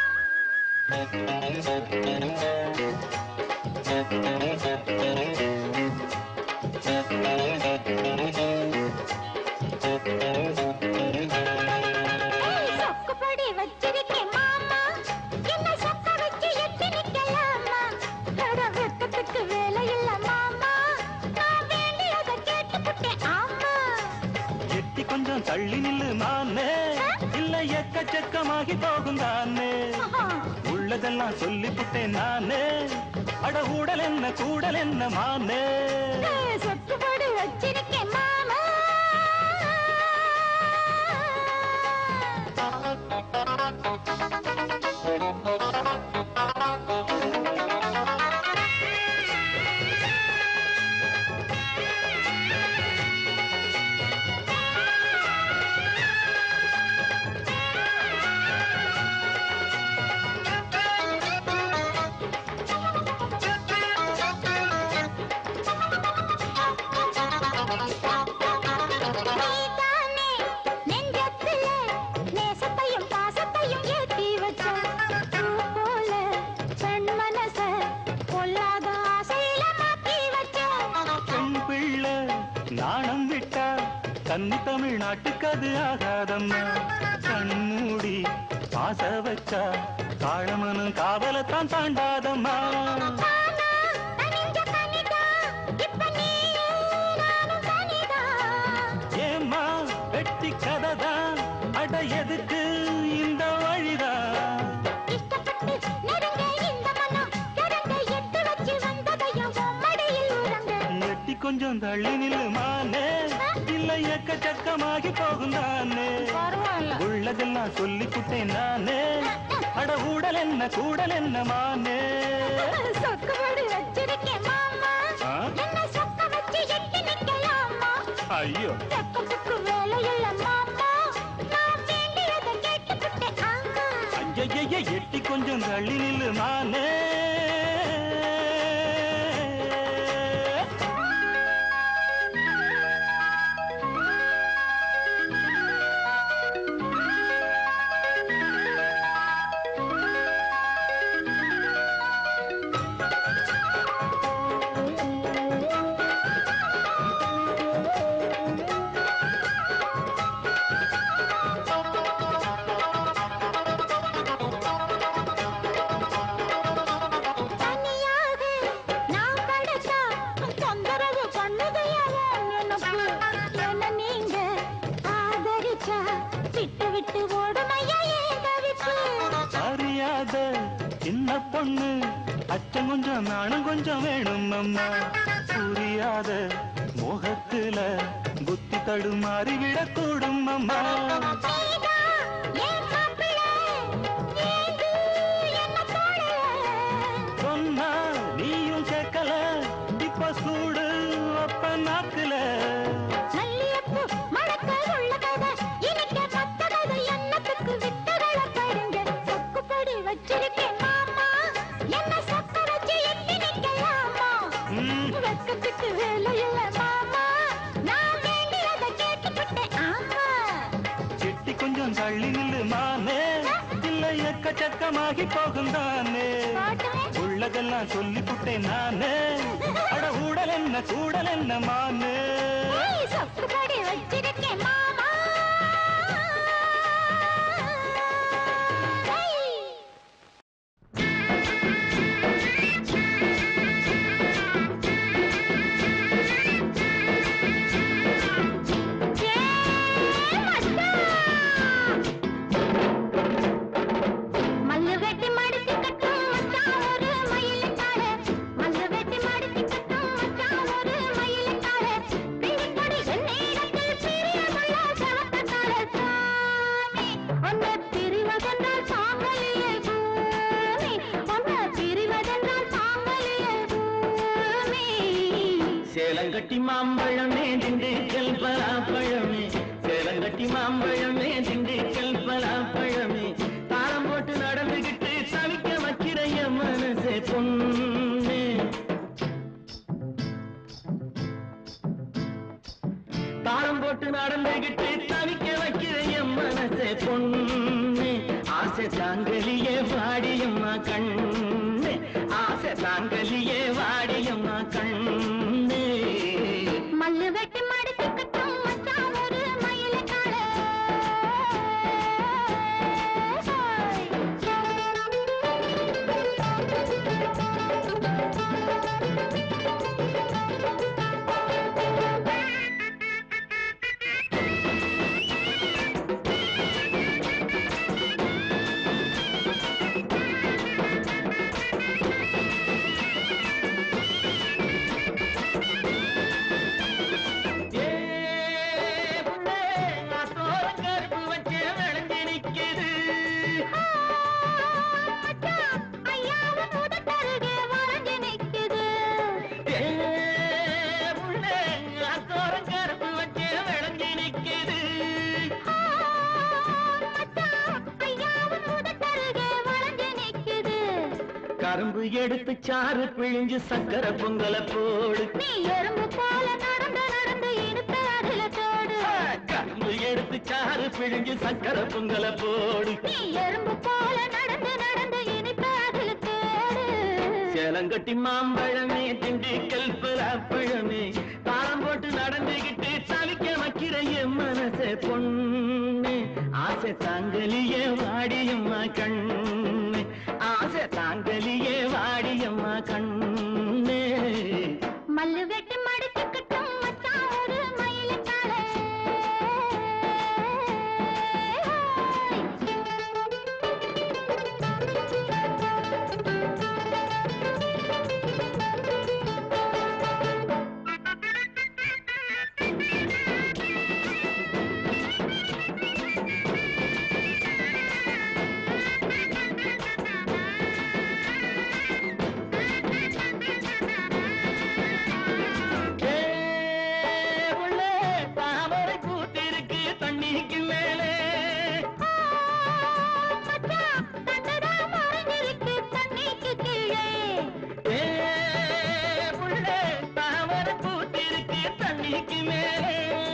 Speaker 2: ஏய், சொக்குபடி வச்சிருக்கேன் மாமா என்ன சொக்க வச்சு எட்டு நிக்கலாமா அட வெப்பத்துக்கு வேலை இல்ல மாமா நான் வேண்டியதை கேட்டுப்புட்டேன் ஆமா
Speaker 1: எட்டி கொஞ்சம் தள்ளி நில்லு மானே இல்ல எக்கச்சக்கமாகி போகும் தானே
Speaker 2: ஆஹா.
Speaker 1: உள்ளதெல்லாம் சொல்லிப்புட்டேன் நானே அட ஊடல் என்ன கூடல் என்ன மானே
Speaker 2: ஏய், சொக்குபடி வச்சிருக்கேன் மாமா நீதானே நெஞ்சத்திலே நேசத்தையும் பாசத்தையும் ஏத்தி வச்ச பூ போல பெண் மனச பொல்லாத ஆசையில மாத்தி வச்ச
Speaker 1: பெண் பிள்ளை நாணம் விட்டா கன்னி தமிழ்நாட்டுக்கு அது ஆகாதம்மா கண்மூடி பாச வச்சா காழமனும் காவலத்தான் தாண்டாதம்மா
Speaker 2: ஆனா, தனிஞ்ச கனிதா, இப்ப நீயும் நானும் தனிதா.
Speaker 1: ஏம்மா வெட்டி கதைதான் அட எதுக்கு இந்த வழிதான்
Speaker 2: இஷ்டப்பட்டு நெருங்க இந்த மனம் கிறங்க எட்டு வச்சு வந்ததையும் உன் மடியில் உறங்க
Speaker 1: எட்டி கொஞ்சம் தள்ளி நில்லு மானே இல்ல எக்கச்சக்கமாகி போகும் தானே
Speaker 2: பரவாயில்ல
Speaker 1: உள்ளதெல்லாம் சொல்லிப்புட்டேன் நானே அட ஊடல் என்ன கூடல் என்ன மானே
Speaker 2: சொக்குபடி வச்சிருக்கேன் மாமா
Speaker 1: ஆ?
Speaker 2: என்ன சொக்க வச்சு எட்டி நிக்கலாமா
Speaker 1: ஐயோ
Speaker 2: வெக்கத்துக்கு வேலை இல்ல மாமா நான் வேண்டியதை கேட்டுக்கிட்டேன் ஆமா
Speaker 1: ஐயைய எட்டி கொஞ்சம் தள்ளி நில்லு மானே அச்சம் கொஞ்சம் நாணம் கொஞ்சம் வேணும் அம்மா புரியாத மோகத்துல புத்தி தடுமாறி விடக்கூடும் அம்மா சொன்னா நீயும் கேட்கல இப்ப சூடு அப்ப நாக்குல
Speaker 2: வச்சிருக்கேன் மாமா என்ன சொக்க வச்சு எட்டி நிக்கலாமா
Speaker 1: ம்,
Speaker 2: வெக்கத்துக்கு வேலை இல்ல மாமா நான் வேண்டியதை கேட்டுக்கிட்டேன் ஆமா
Speaker 1: செட்டி கொஞ்சம் தள்ளி நில்லு மாமே இல்ல எக்கச்சக்கமாகி போகும் தானே
Speaker 2: பாட்டுமே
Speaker 1: உள்ளதெல்லாம் சொல்லி புட்டேன் நானே அட ஊடல் என்ன கூடல் என்ன மானே
Speaker 2: ஏய், சொக்குபடி வச்சிருக்கேன் மாமா ஏய். ஏய், மச்சான். மல்லு வெட்டி மடிச்சு கட்டும் மச்சான் ஒரு மயிலுக்கார மல்லு வெட்டி மடிச்சு கட்டும் மச்சான் ஒரு மயிலுக்கார பிடிப்படி என்னிடத்தில் பிரியமுள்ள சவக்கக்கார சாமி உன்னை பிரிவதென்றால் சாங்கலியே பூமி உன்னை பிரிவதென்றால் சாங்கலியே பூமி
Speaker 3: சேலங்கட்டி மாம்பழமே திண்டுக்கல் பலாப்பழமே சேலங்கட்டி மாம்பழமே திண்டுக்கல் பலாப்பழமே தாளம் போட்டு நடந்துகிட்டு தவிக்க வைக்கிற என் மனசே பொண்ணு தாளம் போட்டு நடந்துகிட்டு தவிக்க வைக்கிற என் மனசே பொண்ணு ஆசை தாங்கலியே வாடியம்மா கண்ணு ஆசை தாங்கலியே வாடியம்மா கண்ணு
Speaker 2: மல்லு வெட்டி மடிச்சு கட்டும் மச்சான் ஒரு மயிலுக்கார
Speaker 3: ஏ புள்ளே, அத்தோரம் கருப்பு வச்சு விளைஞ்சு நிக்குது.
Speaker 2: மச்சான் ஐயாவும் உதட்டருகே வரைஞ்சு நிக்குது
Speaker 3: ஏ புள்ளே, அத்தோரம் கருப்பு வச்சு விளைஞ்சு நிக்குது.
Speaker 2: மச்சான் ஐயாவும் உதட்டருகே வரைஞ்சு நிக்குது
Speaker 3: கரும்பு எடுத்து சாறு பிழிஞ்சு சக்கரை பொங்கல போடு
Speaker 2: நீ எறும்பு போல நடந்து நடந்து இனிப்ப அதுல தோடு
Speaker 3: கரும்பு எடுத்து சாறு பிழிஞ்சு சக்கரை பொங்கல போடு
Speaker 2: நீ எறும்பு போல நடந்து நடந்து இனிப்ப அதுல தோடு
Speaker 3: சேலங்கட்டி மாம்பழமே திண்டுக்கல் பலாப்பழமே தாளம் போட்டு நடந்துகிட்டு தவிக்க வைக்கிற என் மனசே பொண்ணு ஆசை தாங்கலியே வாடியம்மா கண்ணு ஆசை தாங்கலியே வாடியம்மா கண்ணு
Speaker 2: மல்லு வெட்டி மடிச்சு கட்டும் மச்சான் ஒரு மயிலுக்கார
Speaker 3: ஏ உள்ளே தாமரை பூத்திருக்கு தண்ணிக்கு மேலே
Speaker 2: மச்சான் தண்டுதான் மறைஞ்சிருக்கு தண்ணிக்கு கீழே
Speaker 3: ஏ உள்ளே தாமரை பூத்திருக்கு தண்ணிக்கு மேலே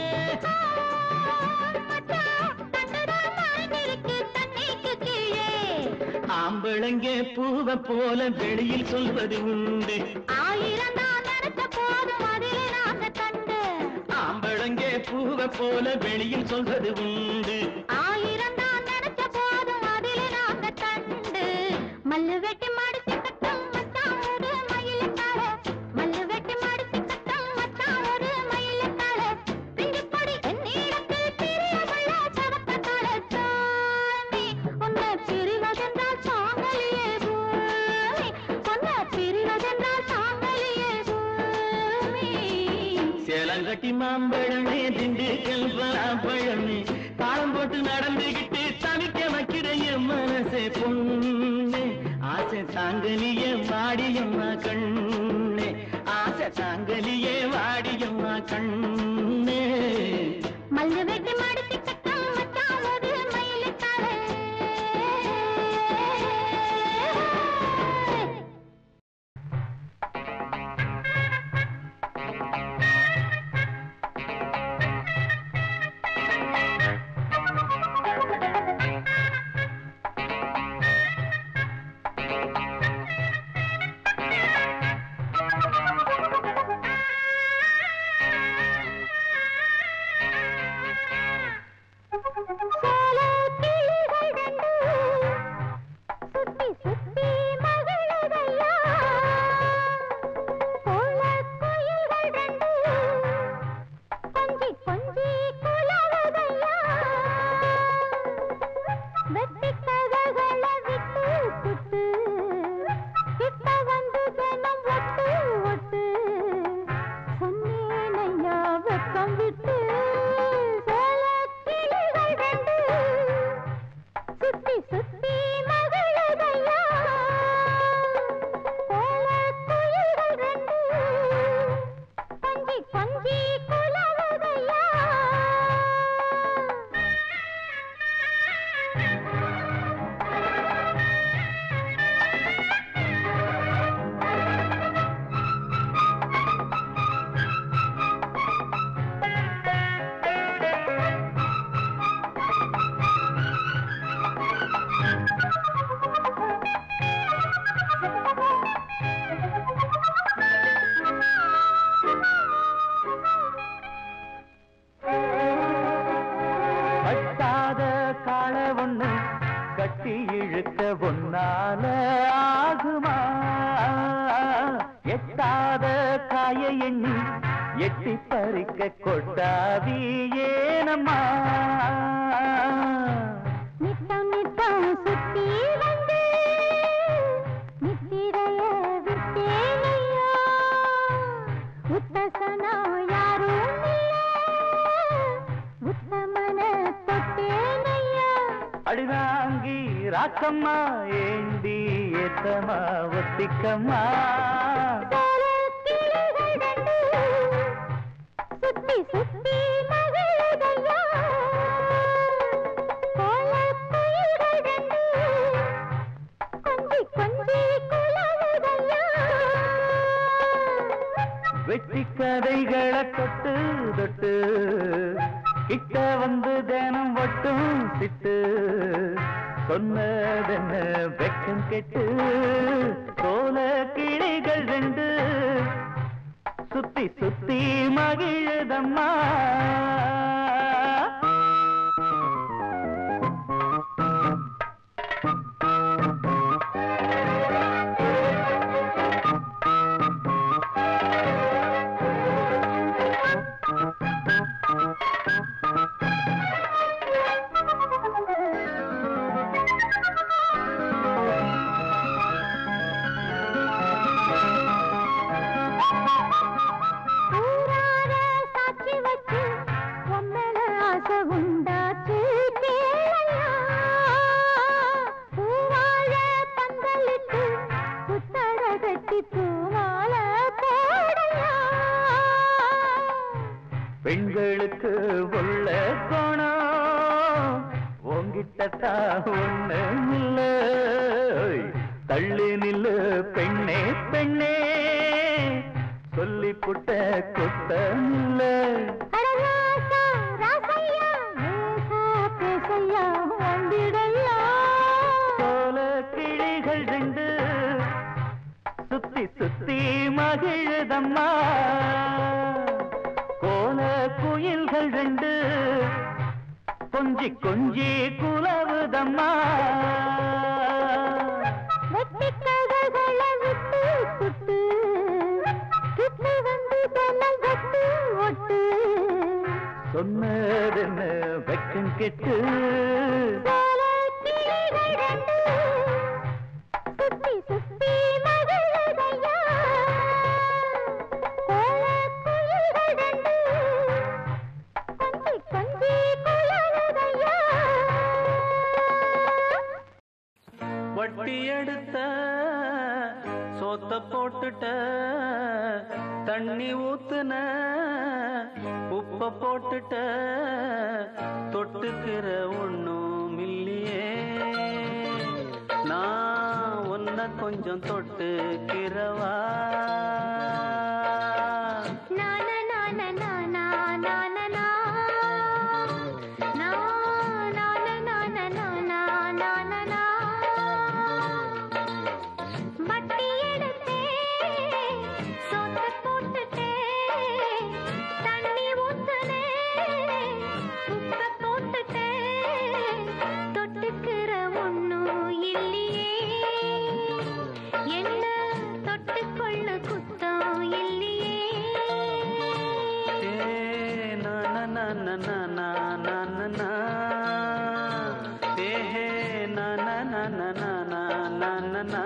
Speaker 2: மச்சான் தண்டுதான் மறைஞ்சிருக்கு தண்ணிக்கு கீழே
Speaker 3: ஆம்பளங்க பூவ போல வெளியில் சொல்வது உண்டு
Speaker 2: ஆயிரம் தான் நினைச்ச போதும் அதிலே நாங்க கண்டு
Speaker 3: ஆம்பளங்க பூவ போல வெளியில் சொல்வது உண்டு
Speaker 2: ஆயிரம் தான் நினைச்ச போதும் அதிலே நாங்க கண்டு மல்லு வெட்டி மடிச்சு கட்டும் மச்சான் ஒரு மயிலுக்கார மல்லு வெட்டி மடிச்சு கட்டும் மச்சான் ஒரு மயிலுக்கார பிஞ்சு பொடி என்னிடத்தில் பிரியமுள்ள சவக்கக்கார சாமி உன்னை பிரிவதென்றால் சாங்கலியே பூமி உன்னை
Speaker 1: கல்லாங்கட்டி மாம்பழமே திண்டுக்கல் பழமே தாளம் போட்டு நடந்துகிட்டு தவிக்க வைக்கிற என் மனசே பொண்ணு ஆசை தாங்கலியே வாடியம்மா கண்ணே ஆசை தாங்கலியே வாடியம்மா கண்ணே
Speaker 2: மல்லு வெட்டி மடிச்சு கட்டம் மச்சான் ஒரு மயிலுக்காரே சோல கிளிகள் ரெண்டு சுத்தி சுத்தி மகிழுதையா கோல குயில்கள் ரெண்டு கொஞ்சி கொஞ்சி குலவுதையா வெட்டி கதகளை விட்டு புட்டு கிட்ட வந்து தினம் ஒட்டு ஒட்டு சொன்னேனையா வெப்பம் விட்டு சோல கிளிகள் ரெண்டு சுத்தி சுத்தி மகிழுதையா கோல குயில்கள் ரெண்டு கொஞ்சி கொஞ்சி குலவுதையா
Speaker 3: கட்டாத கால ஒண்ணு கட்டி இழுக்க ஒன்னால ஆகுமா எட்டாத காய எண்ணி எட்டி பறிக்க கொட்டாவி ஏனம்மா
Speaker 2: நித்தம் நித்தம் சுத்தி வந்து நித்திரைய விட்டேனையா உத்தசனா யாரும் இல்ல உத்தமன தொட்டேனையா
Speaker 3: அடிதாங்கி ராக்கம்மா ஏண்டி ஏத்தமா ஒத்திக்கம்மா
Speaker 2: சோல கிளிகள் ரெண்டு சுத்தி சுத்தி மகிழுதையா கோல குயில்கள் ரெண்டு கொஞ்சி கொஞ்சி குலவுதையா
Speaker 3: வெட்டி கதைகளை தொட்டு தொட்டு கிட்ட வந்து தினம் ஒட்டும் சிட்டு சொன்னதென்ன வெக்கம் கெட்டு சோல கிளிகள் ரெண்டு சுத்தி சுத்தி மகிழுதம்மா
Speaker 2: ஊரார சாட்சி வச்சு உம்மேல ஆசை உண்டாச்சு கேளையா பூவாழ பந்தலிட்டு புத்தட கட்டி பூமால போடையா
Speaker 3: பெண்களுக்கு உள்ள கோணம் உங்கிட்டத்தான் ஒண்ணு இல்ல தள்ளி நில்லு பெண்ணே பெண்ணே சொல்லி புட்ட குத்தம் இல்ல
Speaker 2: அடராசா ராசையா ஏசா பேசையா வந்திடையா
Speaker 3: சோல கிளிகள் ரெண்டு சுத்தி சுத்தி மகிழுதம்மா கோல குயில்கள் ரெண்டு கொஞ்சி கொஞ்சி குலவுதம்மா
Speaker 2: வெட்டி கதகளை விட்டு புட்டு கிட்ட வந்து தன்னை ஒட்டு ஒட்டு
Speaker 3: சொன்னதென்ன வெக்கம் கெட்டு
Speaker 2: சோல கிளிகள் ரெண்டு சுத்தி சுத்தி மகிழுதையா கோல குயில்கள் ரெண்டு
Speaker 1: போட்டுட்ட தண்ணி ஊத்துன உப்ப போட்டுட்ட தொட்டுக்கிற ஒண்ணும் இல்லையே நான் உன்னை கொஞ்சம் தொட்டுக்கிறவா
Speaker 2: நான நான நானா நான நா. நா, நான நான நானா நான நா. வட்டி எடுத்தேன், சோத்த போட்டுட்டேன், தண்ணி ஊத்துனேன், உப்ப போட்டுட்டேன், தொட்டுக்கிற ஒண்ணும் இல்லையே என்ன தொட்டுக்கொள்ள குத்தம் இல்லையே
Speaker 1: ஏ நா நா நா நா நா நா நா நா. ஏ ஹே நா நா நா நா நா நா நா நா நா.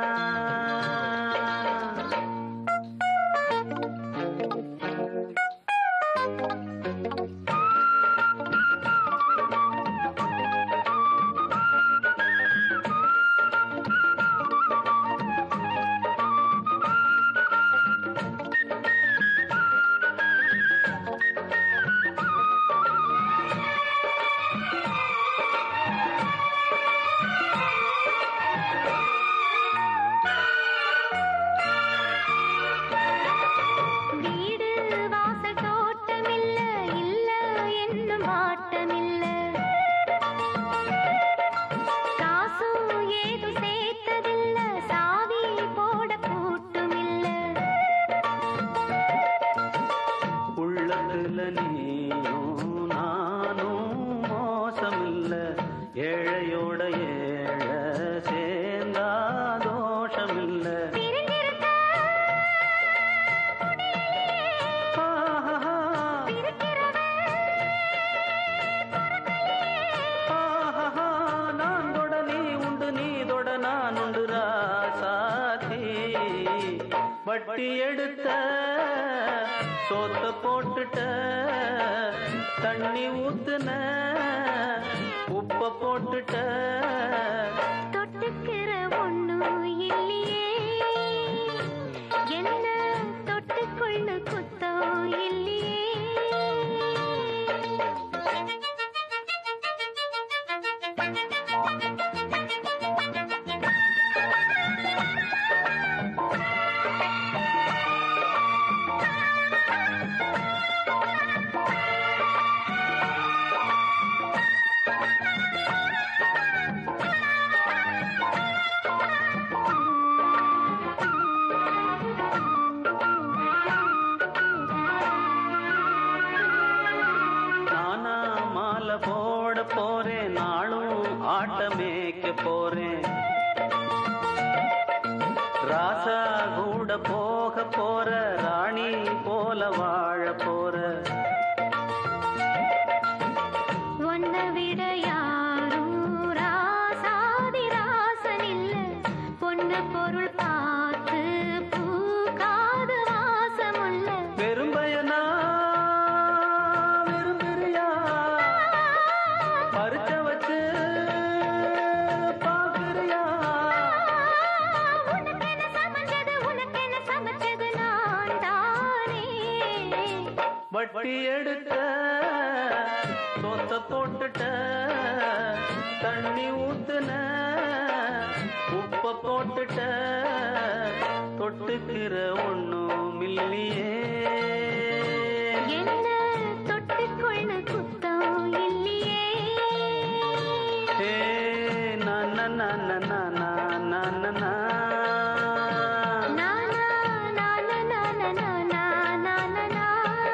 Speaker 2: வீடு வாசல் தோட்டமில்ல இல்ல என்னும் வாட்டமில்ல காசும் ஏதும் சேர்த்ததில்ல சாவி போட கூட்டுமில்ல
Speaker 1: உள்ளத்துல நீயும் நானும் மோசமில்ல ஏழையோட ஏழை சேர்ந்தா தோஷமில்ல
Speaker 2: பிரிஞ்சிருக்க
Speaker 1: ஆஹா,
Speaker 2: இருக்கிறவன்
Speaker 1: ஆஹா, நான் தொட நீ உண்டு நீ தொட நான் உண்டு ராசாத்தி வட்டி எடுத்த சோத்த போட்டுட்ட தண்ணி ஊத்துன உப்ப போட்டுட்ட
Speaker 2: தொட்டுக்கிற ஒண்ணும் இல்லையே என்ன தொட்டுக்கொள்ள குத்தம் இல்லையே
Speaker 1: நானா மாலை போட போறேன் நாளும் ஆட்டமேக்க போறேன் ராசா கூட போக போற ராணி போல வாழ போற
Speaker 2: உன்னை விட யாரும் ராசாதி ராசன் இல்ல பொண்ணு பொருள் பார்த்து பூக்காத வாசமுள்ள
Speaker 1: வெறும்பயனா விரும்புறியா பறிச்ச வச்சு பாக்குறியா
Speaker 2: உனக்கென சமைச்சது உனக்கென சமைச்சது நான் தானே
Speaker 1: வட்டி எடுத்த சொத்த போட்டுட்ட தண்ணி ஊத்துன உப்ப போட்டுட்ட தொட்டுக்கிற ஒண்ணும் இல்லையே
Speaker 2: என்ன தொட்டுக்கொள்ள குத்தம் இல்லையே
Speaker 1: ஏ நா நா நா நா நா நா நா நா நா.
Speaker 2: நானா நானா நானா நானா நானா நா.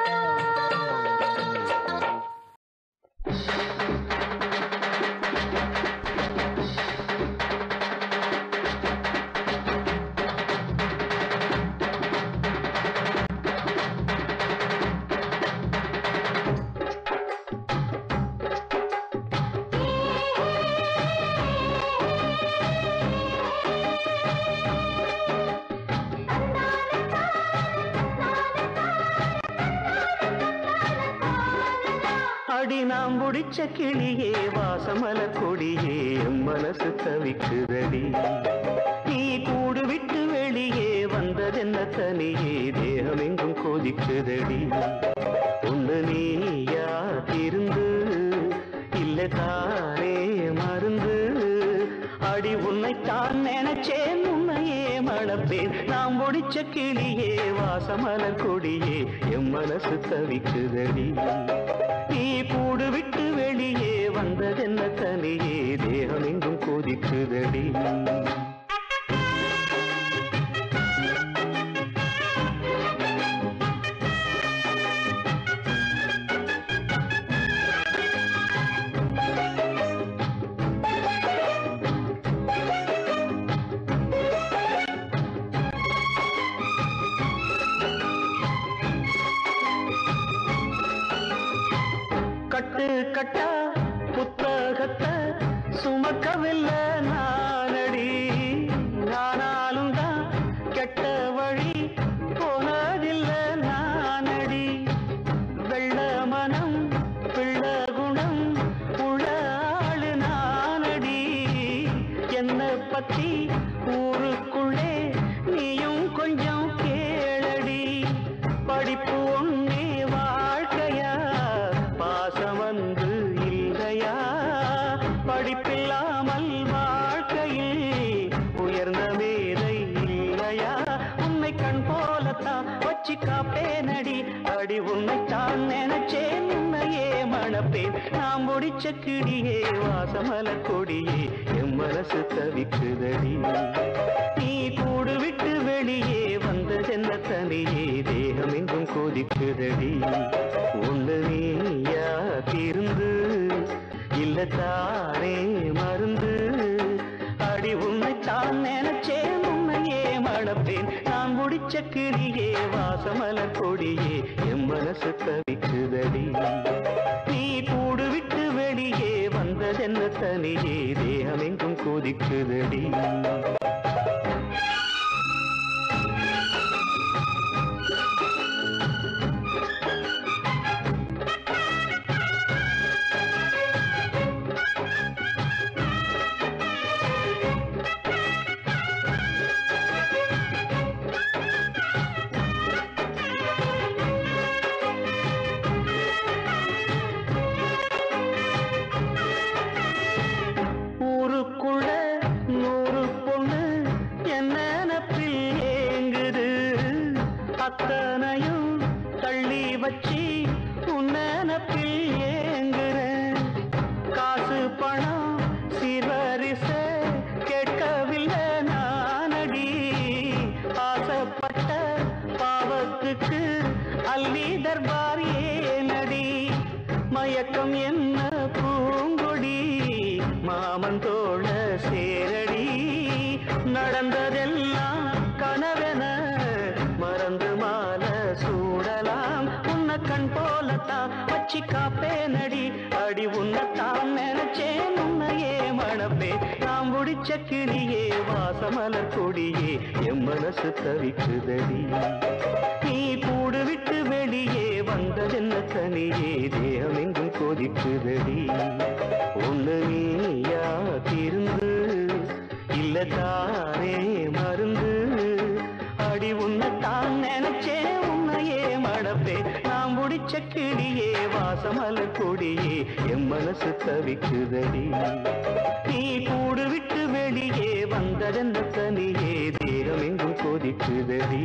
Speaker 3: அடி நாம் முடிச்ச கிளியே வாசமல கொடியே எம் மனசு தவிக்குதடி நீ கூடு விட்டு வெளியே வந்த
Speaker 1: வந்ததென்ன தனியே தேகம் எங்கும் கொதிக்குதடி ஒண்ணு நீயா இருந்து இல்லை தானே மருந்து அடி உன்னைத்தான் நினைச்சேன் உன்னையே மணப்பேன் நாம் முடிச்ச கிளியே வாசமலர் கொடியே எம் மனசு தவிக்குதடி நீ கூடு விட்டு வெளியே வந்ததென்ன தனியே தேகம் எங்கும் கொதிக்குதடி கட்டு கட்டா புத்தகத்தை சுமக்கவில்லை நானடி நானாலும் தான் கெட்ட வழி போனதில்லை நானடி வெள்ள மனம் பிள்ள குணம் உள்ள ஆளு நானடி என்ன பத்தி ஊருக்குள்ளே நீயும் கொஞ்சம் கேளடி படிப்பு ஒன்னே வாழ்க்கையா பாசம் வந்து இல்லையா படிப்பில்லாமல் வாழ்க்கையில் உயர்ந்த மேதை இல்லையா உன்னை கண் போலத்தான் வச்சு காப்பேனடி அடி உன்னைத்தான் நினைச்சேன் உன்னையே மணப்பேன் நாம் முடிச்ச கிடியே வாசமல கொடியே என் மனசு தவிக்குதடி நீ கூடு விட்டு வெளியே வந்ததென்ன தனியே தேகம் எங்கும் கொதிக்குதடி ஒண்ணு நீயா திருந்து இல்ல தானே மருந்து அடி உன்னைத்தான் நினைச்சேன் உன்னையே மணப்பேன் நான் முடிச்ச கிளியே வாசமலர் கொடியே என் மனசு தவிக்குதடி நீ கூடு விட்டு வெளியே வந்ததென்ன தனியே தேகம் எங்கும் கொதிக்குதடி ஊருக்குள்ள நூறு பொண்ணு என்ன நினப்பில் ஏங்குது அத்தனையும் தள்ளி வச்சு உன் நினப்பில் ஏங்குறேன் காசு பணம் சிவரிச கேட்கவில்லை நானடி ஆசைப்பட்ட பாவத்துக்கு அள்ளி தர்பார் ஏனடி மயக்கம் என்ன பூங்கொடி மாமன் தோழ சேரடி நடந்ததெல்லாம் கனவென மறந்து மால சூடலாம் உன்னை கண் போலத்தான் வச்சு காப்பேனடி அடி உன்னைத்தான் நினைச்சேன் உன்னையே மணப்பே நாம் முடிச்ச கிளியே வாசமலர் கொடியே என் மனசு தவிக்குதடி நீ கூடு விட்டு வெளியே வந்ததென்ன தனியே தேகம் எங்கும் கொதிக்குதடி ஒண்ணு நீயா திருந்து இல்ல தானே மருந்து அடி உன்னைத்தான் நினைச்சேன் உன்னையே மடப்பே நாம் முடிச்ச கிளியே வாசமல கொடியே என் மனசு தவிக்குதடி நீ கூடு விட்டு வெளியே வந்ததென்ன தனியே தேகம் எங்கும் கொதிக்குதடி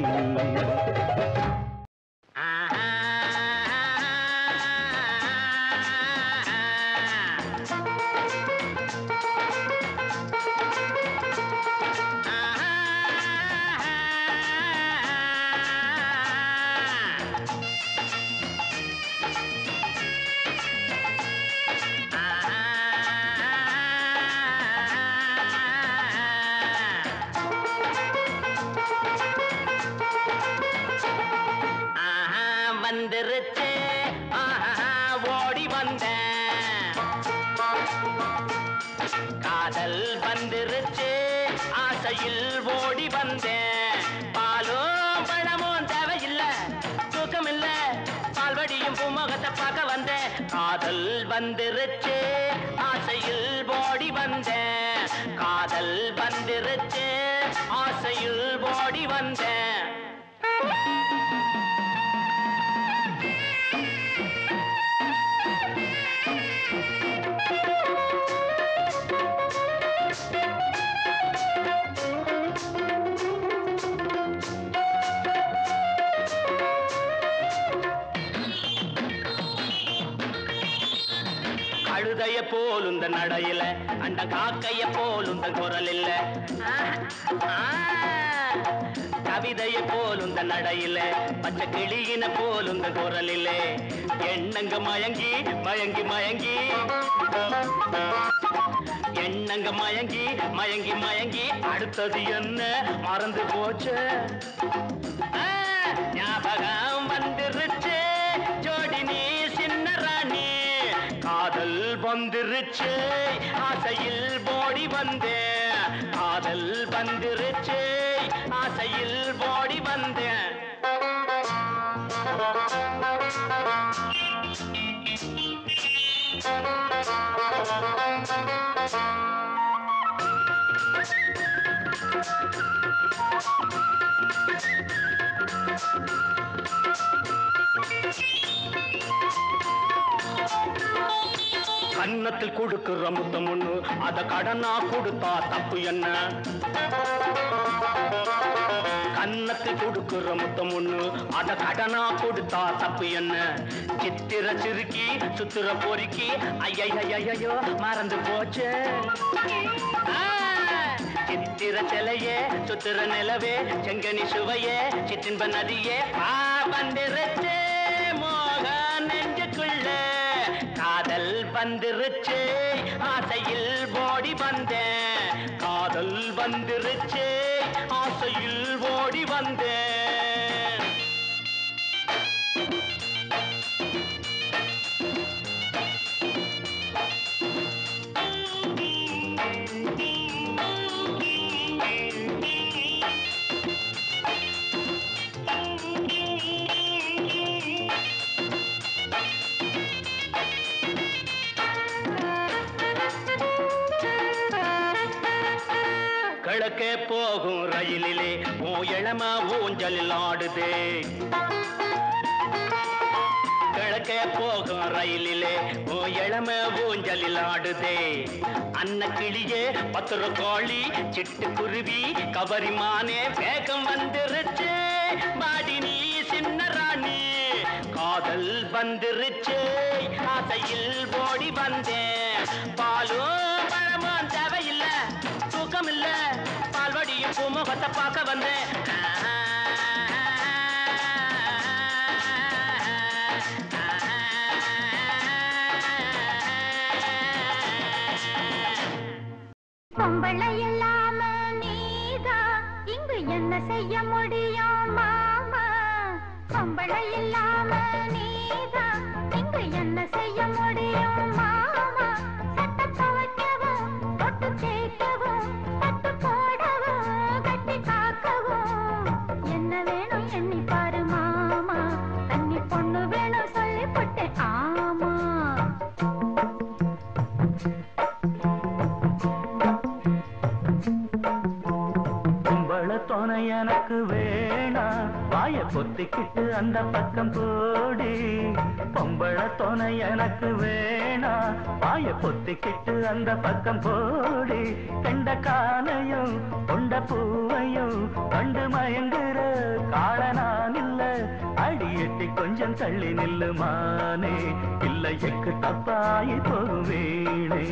Speaker 5: ஆஹா, வந்துருச்சு ஆஹா, ஓடி வந்தேன் காதல் வந்துருச்சு ஆசையில் ஓடி வந்தேன் பாலும் பழமும் தேவையில்லை தூக்கம் இல்ல பால்வடியும் பூமுகத்தை பார்க்க வந்தேன் காதல் வந்துருச்சு ஆசையில் ஓடி வந்தேன் காதல் வந்துருச்சு ஆசையில் ஓடி வந்தேன் கழுதைய போல் இந்த நடையில அண்ட காக்கைய போல் இந்த குரல் இல்ல கவிதைய போல் இந்த நடையில பச்சை கிளியின போல் இந்த குரல் இல்ல எண்ணங்க மயங்கி மயங்கி மயங்கி எண்ணங்க மயங்கி மயங்கி மயங்கி அடுத்தது என்ன மறந்து போச்சு ஆ, ஞாபகம் வந்துருச்சு ஜோடி நீ சின்ன ராணி காதல் வந்துருச்சு ஆசையில் போடி வந்தேன் காதல் வந்துருச்சு ஆசையில் போடி வந்தேன் கன்னத்தில் கொடுக்கிற முத்தம் ஒண்ணு அத கடனா கொடுத்தா தப்பு என்ன கன்னத்தில் கொடுக்கிற முத்தம் ஒண்ணு அத கடனா கொடுத்தா தப்பு என்ன சித்திர சிறுக்கி சுத்திர பொறுக்கி ஐயையோ மறந்து போச்சு ஆ, சித்திர சிலையே சுத்திர நிலவே செங்கனி சுவையே சிற்றின்ப நதியே பா வந்திருச்சு மோக நெஞ்சுக்குள்ள காதல் வந்துருச்சு ஆசையில் ஓடி வந்தேன் காதல் வந்துருச்சு ஆசையில் ஓடி வந்தேன் கிழக்கே போகும் ரயிலிலே ஓ இளம ஊஞ்சலில் ஆடுதே கிழக்கே போகும் ரயிலிலே ஓ இளம ஊஞ்சலில் ஆடுதே அன்ன கிளியே பத்திர கோழி சிட்டு குருவி கவரிமானே வேகம் வந்துருச்சு பாடி நீ சின்ன ராணி காதல் வந்துருச்சு ஆசையில் ஓடி வந்தேன் பாலும் பழமும் தேவையில்ல தூக்கம் இல்ல பால்வடியும் பூமுகத்தை பார்க்க வந்தேன்
Speaker 2: பொம்பளை இல்லாம நீதான் இங்கு என்ன செய்ய முடியும் மாமா பொம்பளை இல்லாம நீதான் இங்கு என்ன செய்ய முடியும் மாமா சட்ட துவைக்கவும் தொட்டு தேய்க்கவும் தட்டு போடவும் கட்டி காக்கவும் என்ன வேணும் எண்ணி பாரு மாமா தண்ணி பொண்ணு வேணும் சொல்லி போட்டேன் ஆமா
Speaker 3: கும்பள துணை எனக்கு வேணா வாய பொத்திக்கிட்டு அந்த பக்கம் போடி பொம்பள துணை எனக்கு வேணா வாய பொத்திக்கிட்டு அந்த பக்கம் போடி கண்ட காலையும் கொண்ட பூவையும் கண்டு மயங்குற காள நான் இல்ல அடி எட்டி கொஞ்சம் தள்ளி நில்லு மானே இல்லை எக்கு தப்பாயி போவேனே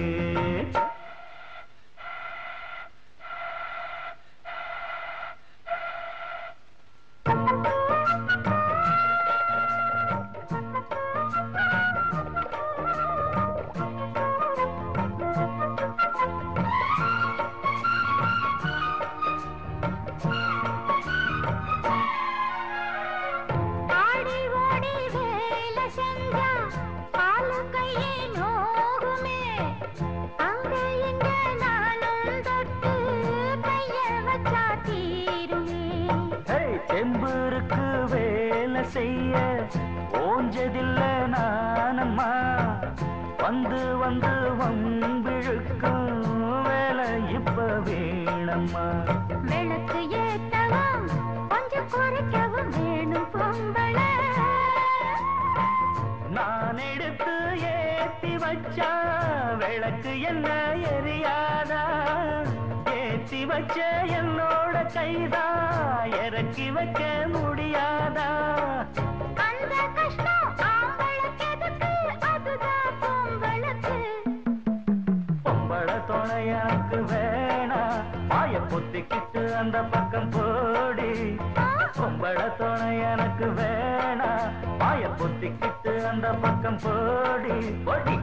Speaker 2: ஆடி ஓடி வேலை செஞ்சா காலு கையே நோகுமே அங்க இங்க நானும் தொட்டு கைய வச்சா தீருமே
Speaker 3: ஹேய், தெம்புருக்கு வேலை செய்ய ஓஞ்சதில்ல நானம்மா வந்து வந்து வம்பிழுக்கும் வேலை இப்ப வேணம்மா
Speaker 2: விளக்கு ஏத்தவும் கொஞ்சம் குறைக்கவும் வேணும் பொம்பளை
Speaker 3: நான் எடுத்து ஏத்தி வச்சா விளக்கு என்ன எரியாதா ஏத்தி வச்ச என்னோட கைதா இறக்கி வைக்க முடியாதா
Speaker 2: அந்த கஷ்டம் ஆம்பளுக்கு எதுக்கு அதுதான் பொம்பளுக்கு
Speaker 1: அந்த பக்கம் போடி பொம்பள துணை எனக்கு வேணாம் பாய பொத்திக்கிட்டு அந்த பக்கம் போடி போடி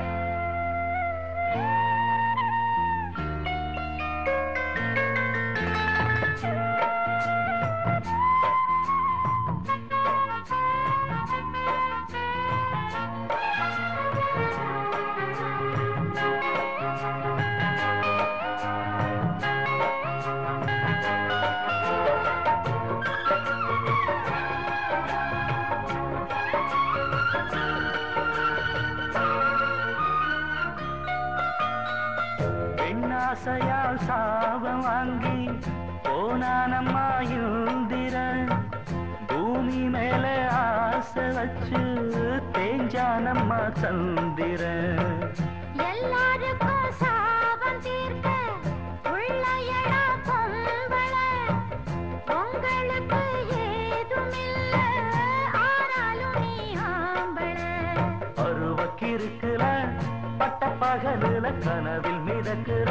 Speaker 1: பெண்ணாசையால் சாபம் வாங்கி போனானம்மா இந்திரன் பூமி மேல ஆசை வச்சு தேஞ்சானம்மா சந்திரன்
Speaker 2: எல்லாருக்கும் சாபம் தீர்க்க உள்ள எடா பொம்பள உங்களுக்கு ஏதுமில்ல ஆனாலும் நீ ஆம்பள
Speaker 1: அருவக்கிருக்குல பட்ட பகலுல கனவில் மிதக்குற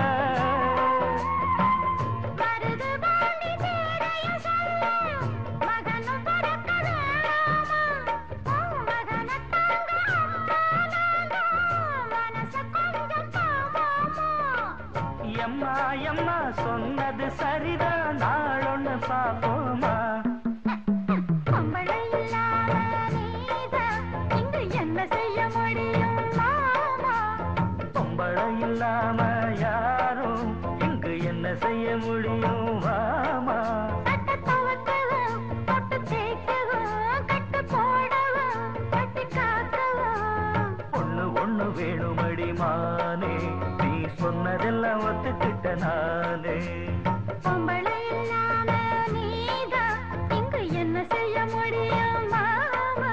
Speaker 2: மருது பாண்டி தேடைய சொல்ல மகனும் பிறக்க வேணாமா உன் மகனை தாங்க அம்மா நானும் மனச கொஞ்சம் தாங்காமா
Speaker 1: எம்மா எம்மா சொன்னது சரிதான் நாளொன்னு பாப்போமா
Speaker 2: பொம்பளை இல்லாம நீதான் இங்கு என்ன செய்ய முடியும் மாமா
Speaker 1: பொம்பளை இல்லாம யாரும் இங்கு என்ன செய்ய முடியும் வாமா
Speaker 2: கட்ட துவக்கவும் தொட்டு தேய்க்கவும் கட்டு போடவும் கட்டி காக்கவும்
Speaker 1: ஒண்ணு ஒண்ணு வேணுமடி மானே நீ சொன்னதெல்லாம் ஒத்துக்கிட்ட நானே
Speaker 2: பொம்பளை இல்லாம நீதான் இங்கு என்ன செய்ய முடியும் மாமா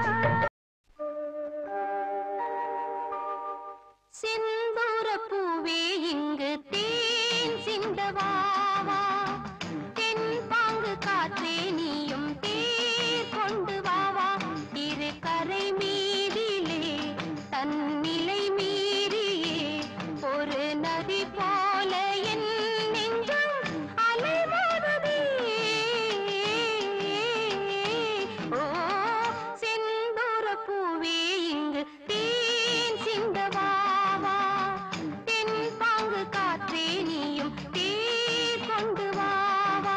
Speaker 2: சிந்தூர பூவே இங்கு தேன் சிந்தவாவா தென் பாங்கு காற்றே நீயும் தேர் கொண்டு வாவா இரு கரை மீதிலே தன்னிலை மீறியே ஒரு நதி போல என் நெஞ்சம் அலைமோதுதே ஓ செந்தூர பூவே இங்கு தேன் சிந்தவாவா தென் பாங்கு காற்றே நீயும் தேர் கொண்டு வாவா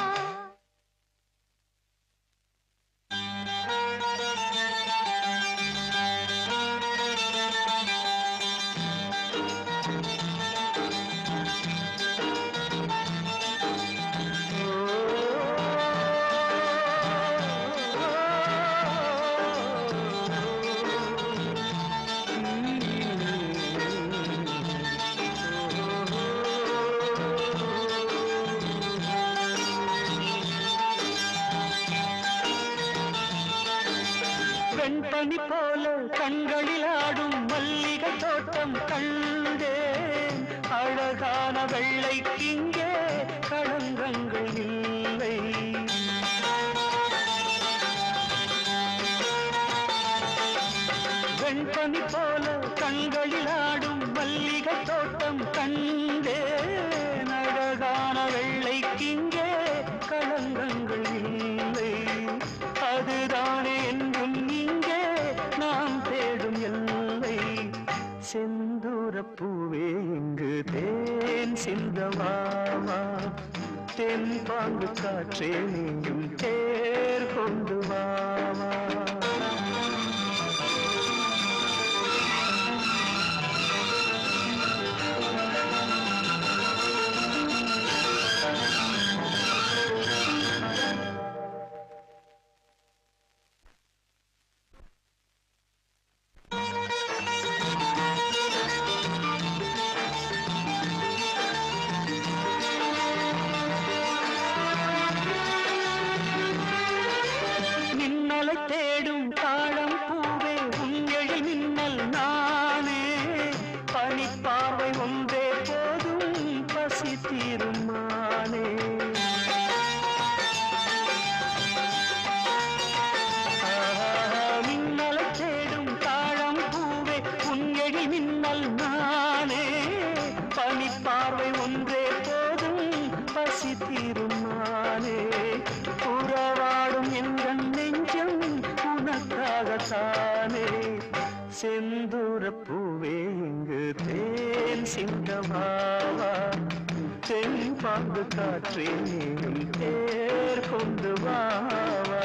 Speaker 1: வெண்பனி போல கண்களில் ஆடும் மல்லிகை தோட்டம் கண்டேன் அழகான வெள்ளைக்கிங்கே களங்கங்கள் இல்லை வெண்பனி போல கண்களில் ஆடும் மல்லிகை தோட்டம் கண்டேன் அழகான வெள்ளைக்கிங்கே களங்கங்கள் இல்லை அதுதானே என்றும் இங்கே நாம் தேடும் எல்லை செந்தூர பூவே இங்கு தேன் சிந்தமாமா தென் பாங்கு காற்றே நீயும் தேர் கொண்டு வாமா
Speaker 2: ஆ
Speaker 1: செந்தூர பூவே இங்கு தேன் சிந்தவாவா தென் பாம்பு காற்றே நீயும் தேர் கொண்டு வாவா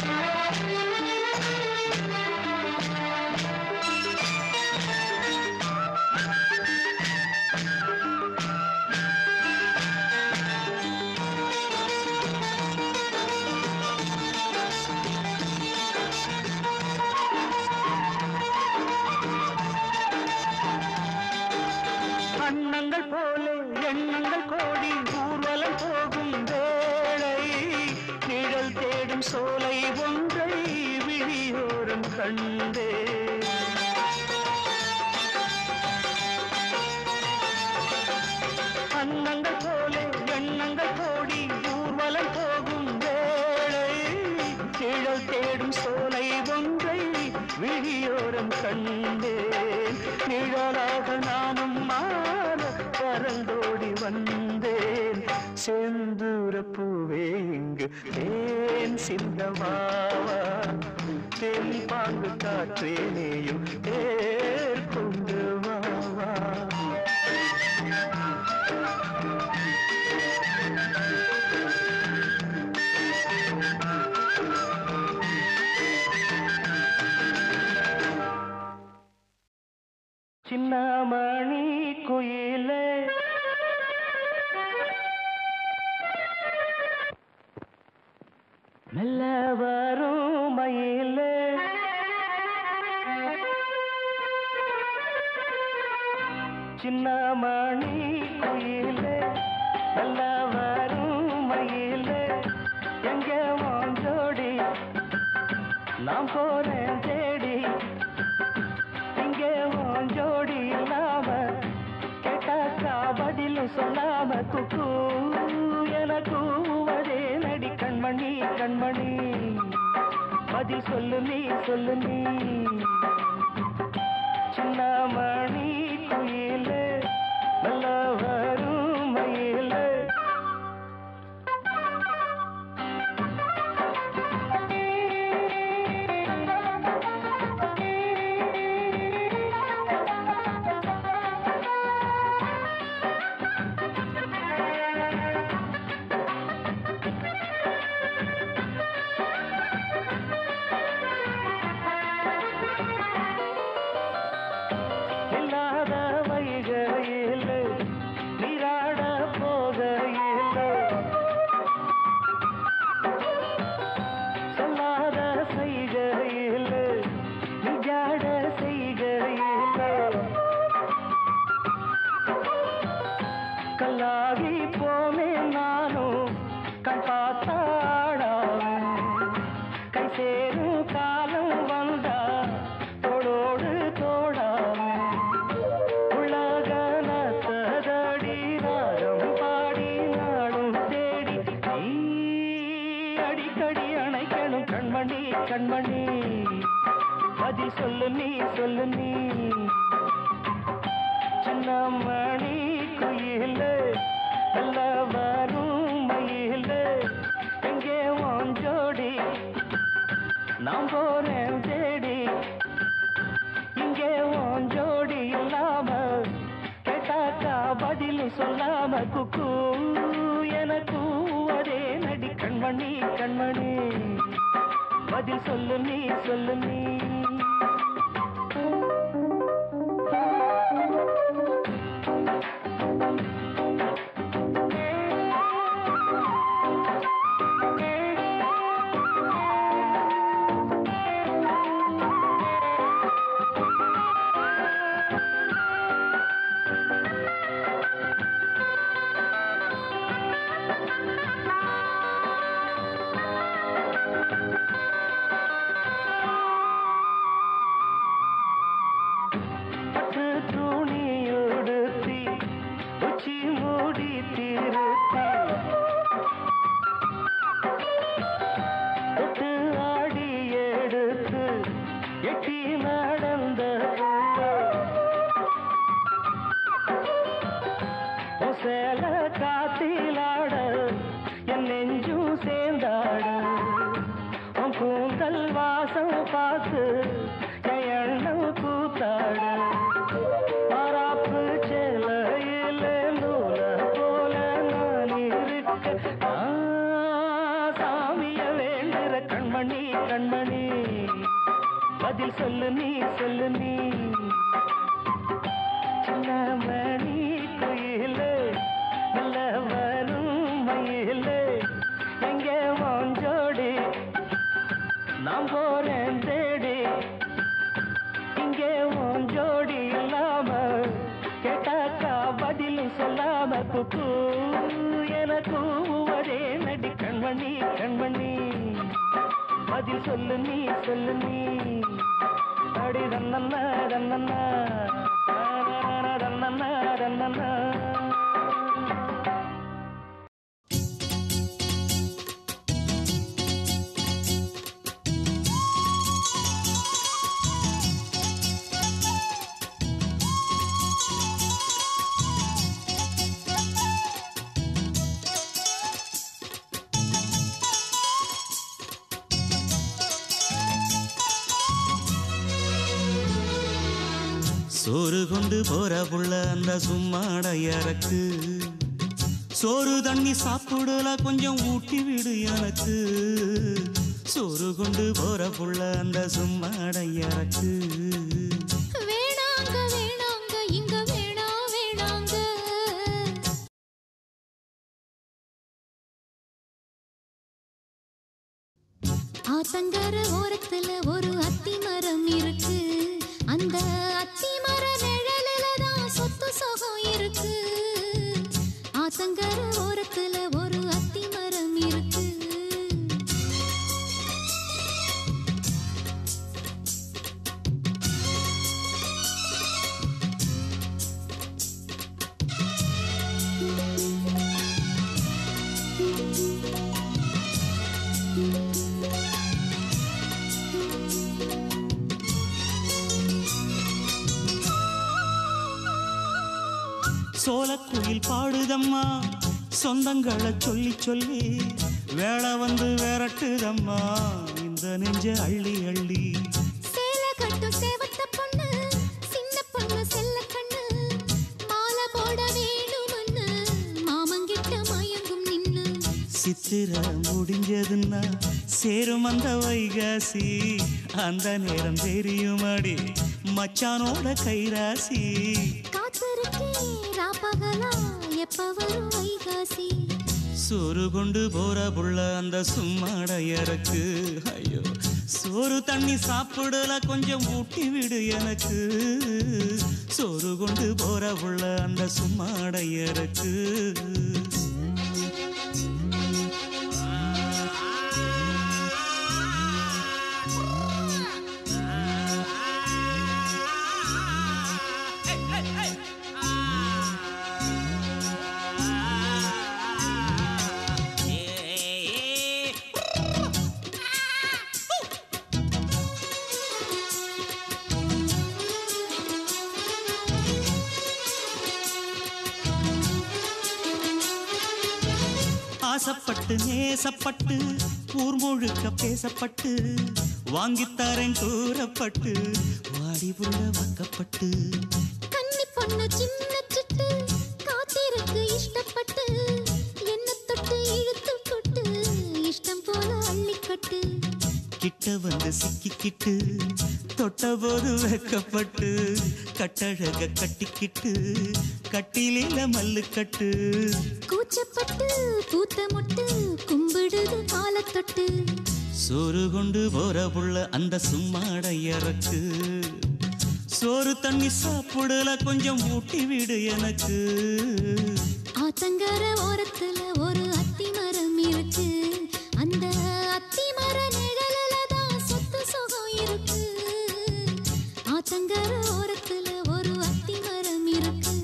Speaker 1: அண்ணங்கள் போல எண்ணங்கள் கோடி ஊர்வலம் போகும் வேளை நிழல் தேடும் சோலை ஒன்றை விழியோரம் கண்டே அண்ணங்கள் போல எண்ணங்கள் கோடி ஊர்வலம் போகும் வேளை நிழல் தேடும் சோலை ஒன்றை விழியோரம் கண்டேன் நிழலாக நானும் மாற பறந்தோடி வந்தேன் செந்தூர பூவே இங்கு தேன் சிந்தமாவா தென் பாங்கு காற்றேனேயும் தேர் கொண்டு வாவா சின்னமணி குயிலே மெல்ல வரும் மயிலே சின்னமணி குயிலே மெல்ல வரும் மயிலே எங்க வாஞ்சோடி நான் போறேன் தேடி இங்கே உன் ஜோடி இல்லாம கேட்டாக்கா பதிலும் சொல்லாம குக்கு எனக்கு அதே நடி கண்மணி கண்மணி பதில் சொல்லு நீ சொல்லு நீ சின்னமணி குயிலே நல்ல வரும் மயிலே இல்லாத வைகையில் நீராட போகையில் சொல்லாத செய்கையில் நிஜாட செய்கையில் கல்லாகி போமே நானும் கண் பார்த்தாடாவேன் கை சேரும் காலம் வந்தா தோளோடு தோடாமே உலகனத்ததடி ராகம் பாடி நாடும் தேடி நீ அடிக்கடி அணைக்கணும் கண்மணி கண்மணி பதில் சொல்லு நீ சொல்லு நீ சின்னமணி குயிலே நல்ல வரும் மயிலே எங்கே உன் ஜோடி நான் போறேன் தேடி இங்கே உன் ஜோடி இல்லாம கேட்டாக்கா பதில் சொல்லாம குக்கு எனக்கு அதே நடி கண்மணி கண்மணி பதில் சொல்லு நீ சொல்லு நீ பட்டு துணியுடுத்தி உச்சி மூடி திருத்தி தொட்டு ஆடி எடுத்து எட்டி நடந்த சேல காத்திலாட என் நெஞ்சும் சேர்ந்தாட உன் கூந்தல் வாசம் பார்த்து என் எண்ணம் கூத்து கூத்தாட மாறாப்பு சேலையில நூல போல நான் இருக்க நான் சாமிய வேண்டுற கண்மணி கண்மணி பதில் சொல்லு நீ சொல்லு நீ சின்ன மணி குயிலே நல்ல வரும் மயிலே எங்கே மோஞ்சோடி நான் போறேன் தேடி இங்கே உன் ஜோடி இல்லாம கேட்டாக்கா பதிலும் சொல்லாம குக்கு என கூவுவதே நடி கண்மணி கண்மணி பதில் சொல்லு நீ சொல்லு நீ அடி தன்னண்ணா தன்னண்ணா தானனன தன்னண்ணா தன்னண்ணா
Speaker 6: சோறு கொண்டு போற புள்ள அந்த சும்மாடையறக்கு சோறு தண்ணி சாப்பிடல கொஞ்சம் ஊட்டி விடு எனக்கு சோறு கொண்டு போற புள்ள அந்த சும்மாடையறக்கு
Speaker 2: வேணாங்க வேணாங்க இங்க வேணா வேணாங்க ஆத்தங்கர ஓரத்துல ஒரு அத்தி மரம் இருக்கு அந்த அத்தி மர நிழலில தான் சொத்து சுகம் இருக்கு ஆத்தங்கர ஓரத்துல ஒரு அத்தி மரம் இருக்கு
Speaker 6: சோலக்குயில் பாடுதம்மா சொந்தங்களை சொல்லி சொல்லி வேலை வந்து விரட்டுதம்மா இந்த நெஞ்ச அள்ளி அள்ளி
Speaker 2: சேலை கட்டும் சேவத்த பொண்ணு சின்ன பொண்ணு செல்ல கண்ணு மாலை போட வேணும்னு மாமங்கிட்ட மயங்கும் நின்னு
Speaker 6: சித்திர முடிஞ்சதுன்னா சேரும் அந்த வைகாசி அந்த நேரம் தெரியுமாடி மச்சானோட கைராசி
Speaker 2: காத்திருக்கே ராப்பகலா எப்ப வரும் வைகாசி
Speaker 6: சோறு கொண்டு போற புள்ள அந்த சும்மாடையறக்கு ஐயோ சோறு தண்ணி சாப்பிடல கொஞ்சம் ஊட்டி விடு எனக்கு சோறு கொண்டு போற புள்ள அந்த சும்மாடையறக்கு ஆசைப்பட்டு நேசப்பட்டு ஊர் முழுக்க பேசப்பட்டு வாங்கித்தாரேன் கூறப்பட்டு வாடி புள்ள வாக்கப்பட்டு
Speaker 2: கன்னி பொண்ணு சின்ன சிட்டு காத்திருக்கு இஷ்டப்பட்டு என்ன தொட்டு இழுத்து கொட்டு இஷ்டம் போல அள்ளிக்கட்டு
Speaker 6: கிட்ட வந்து சிக்கிக்கிட்டு தொட்ட போது வெக்கப்பட்டு கட்டழக கட்டிக்கிட்டு கட்டிலில மல்லு கட்டு
Speaker 2: கூச்சப்பட்டு பூத்த முட்டு கும்பிடுது மாலை தொட்டு
Speaker 6: சோறு கொண்டு போற புள்ள அந்த சும்மாடையறக்கு சோறு தண்ணி சாப்பிடல கொஞ்சம் ஊட்டி விடு எனக்கு
Speaker 2: ஆத்தங்கர ஓரத்துல ஒரு அத்தி மரம் இருக்கு அந்த அத்தி மர நிழலில தான் சொத்து சுகம் இருக்கு ஆத்தங்கர ஓரத்துல ஒரு அத்தி மரம் இருக்கு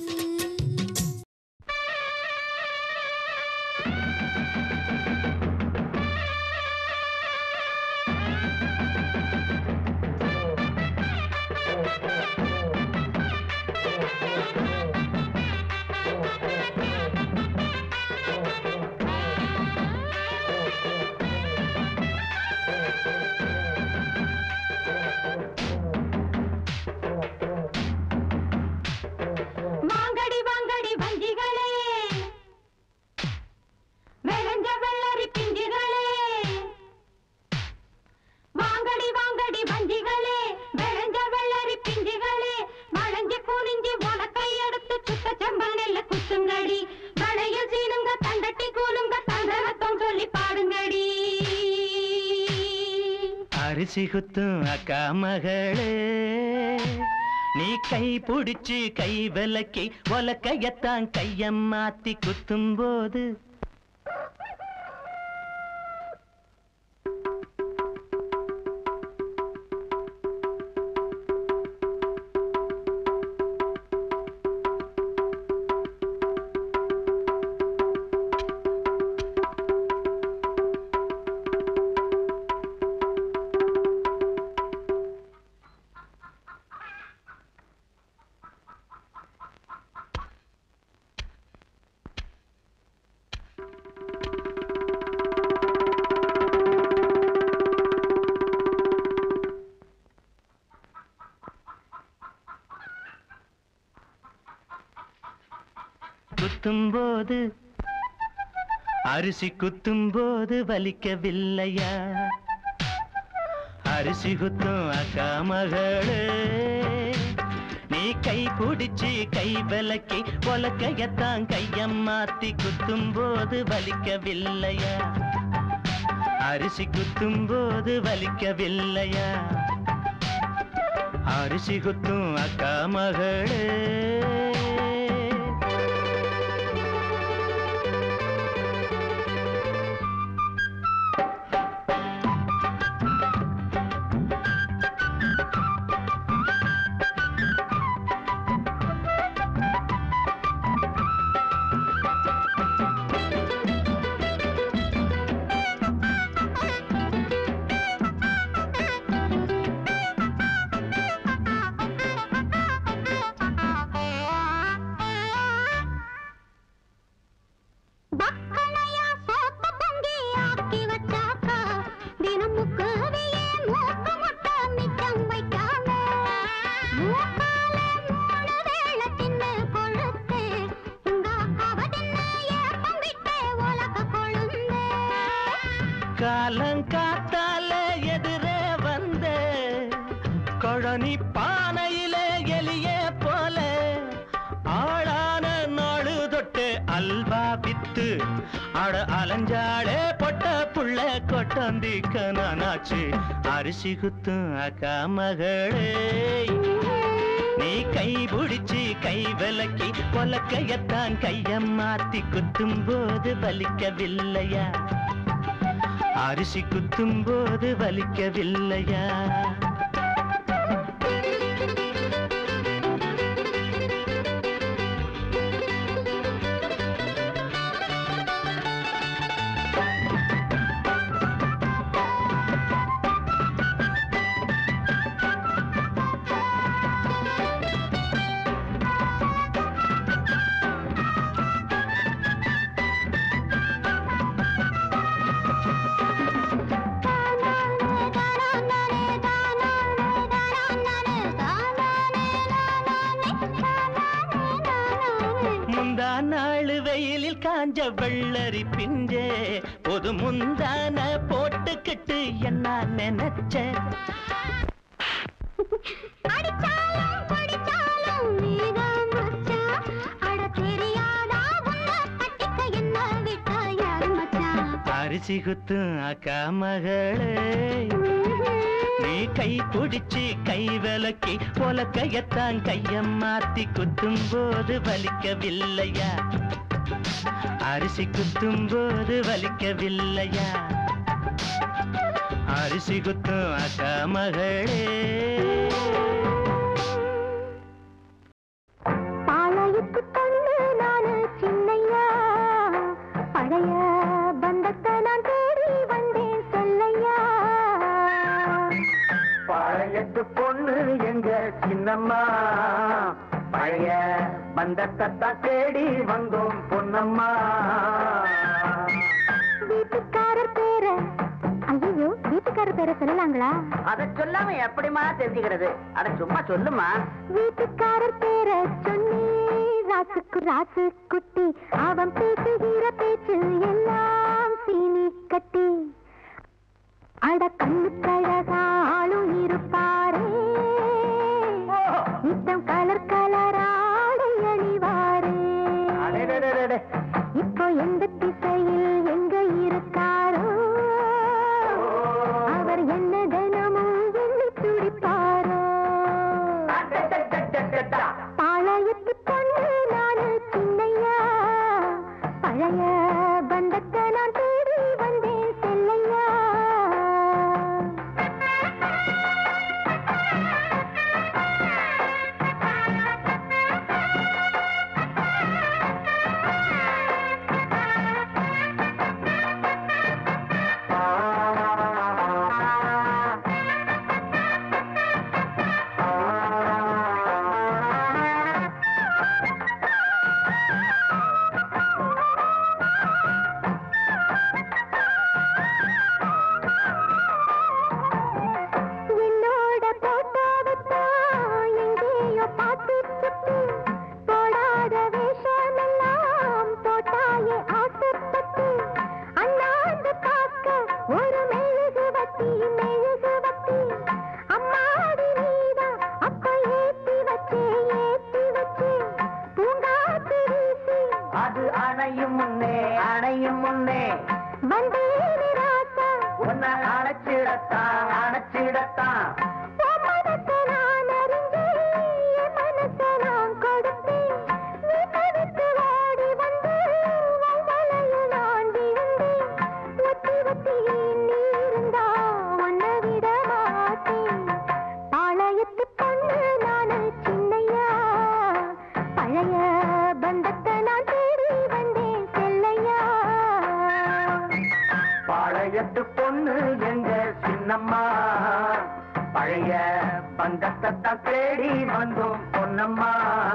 Speaker 5: அரிசி குத்தும் அக்கா மகளே நீ கை பிடிச்சு கை விலக்கி உலக்கையத்தான் கைய மாத்தி குத்தும் போது குத்தும் போது அரிசி குத்தும் போது வலிக்கவில்லையா அரிசி குத்தும் அக்கா மகளே நீ கை பிடிச்சு கை விலக்கி உலக்கையத்தான் கையம் மாத்தி குத்தும் போது வலிக்கவில்லையா அரிசி குத்தும் போது வலிக்கவில்லையா அரிசி குத்தும் அக்கா மகளே
Speaker 2: பக்கனையா சோத்த பொங்கி ஆக்கி வச்சாக்கா தினம் முக்கவியே மூக்க முட்டை மிச்சம் வைக்காம மூக்கால மூணு வேளை தின்னு கொழுத்து உங்க அக்காவ தின்னு ஏப்பம் விட்டு உலக கொழுந்து
Speaker 5: காலங்காத்தால எதிரே வந்த கொழனி பானையில எலிய போல ஆளான நாடு தொட்டு அல்வா வித்து அட அலஞ்சாளே பொட்ட புள்ள கொட்டந்திக்க நானாச்சு அரிசி குத்தும் அக்கா மகளே நீ கை பிடிச்சு கை விலக்கி பொலக்கையத்தான் கைய மாத்தி குத்தும் போது வலிக்கவில்லையா அரிசி குத்தும் போது வலிக்கவில்லையா முந்தா நாள் வெயிலில் காஞ்ச வெள்ளரி பிஞ்சே பொது முந்தான போட்டுக்கிட்டு என்ன நினைச்ச
Speaker 2: அடிச்சாலும் படிச்சாலும் நீதான் மச்சான் அட தெரியாதா உன்னை கட்டிக்க என்ன விட்டா யாரு மச்சான்
Speaker 5: அரிசி குத்தும் அக்கா மகளே நீ கை பிடிச்சு கை விலக்கி பொலக்கையத்தான் கைய மாத்தி குத்தும் போது வலிக்கவில்லையா அரிசி குத்தும் போது வலிக்கவில்லையா அரிசி குத்தும் அக்கா மகளே
Speaker 2: பாளையத்து பொண்ணு நானு சின்னையா பழைய பந்தத்தை நான் தேடி வந்தேன் சொல்லையா
Speaker 3: பழையத்து பொண்ணு எங்க சின்னம்மா பழைய பந்தத்தை தேடி வந்தோம் பொன்னம்மா
Speaker 2: வீட்டுக்காரர் பேர ஐயோ வீட்டுக்காரர் பேரை சொல்லலாங்களா
Speaker 7: அத சொல்லாம எப்படிமா தெரிஞ்சுக்கிறது அட சும்மா சொல்லுமா
Speaker 2: வீட்டுக்காரர் பேர சொன்னி ராசுக்கு ராசு குட்டி அவன் பேசுகிற பேச்சு எல்லாம் சீனி கட்டி அட கண்ணு கழகா ஆளும் இருப்பாரே நித்தம் கலர் கலராடை அணிவாரே
Speaker 3: அடேடேடேடே.
Speaker 2: இப்போ எந்த திசையில் எங்க இருக்காரோ அவர் என்ன தினம்
Speaker 3: அணைச்சிடத்தான் அணைச்சிடத்தான்
Speaker 2: உன் மனசை நான் அறிஞ்சேன், என் மனசை நான் கொடுத்தேன். நீ தவித்து ஓடி வந்து, உன் வலையில் நான் விழுந்தேன். ஒத்தி ஒத்தி நீ இருந்தா உன்னை விட மாட்டேன். பாளையத்து பொண்ணு நானு சின்னையா, பழைய பந்தத்தை நான் தேடி வந்தேன் செல்லையா
Speaker 3: பாளையத்து பொண்ணு எங்க சின்னம்மா பழைய பந்தத்தை தான் தேடி வந்தோம் பொன்னம்மா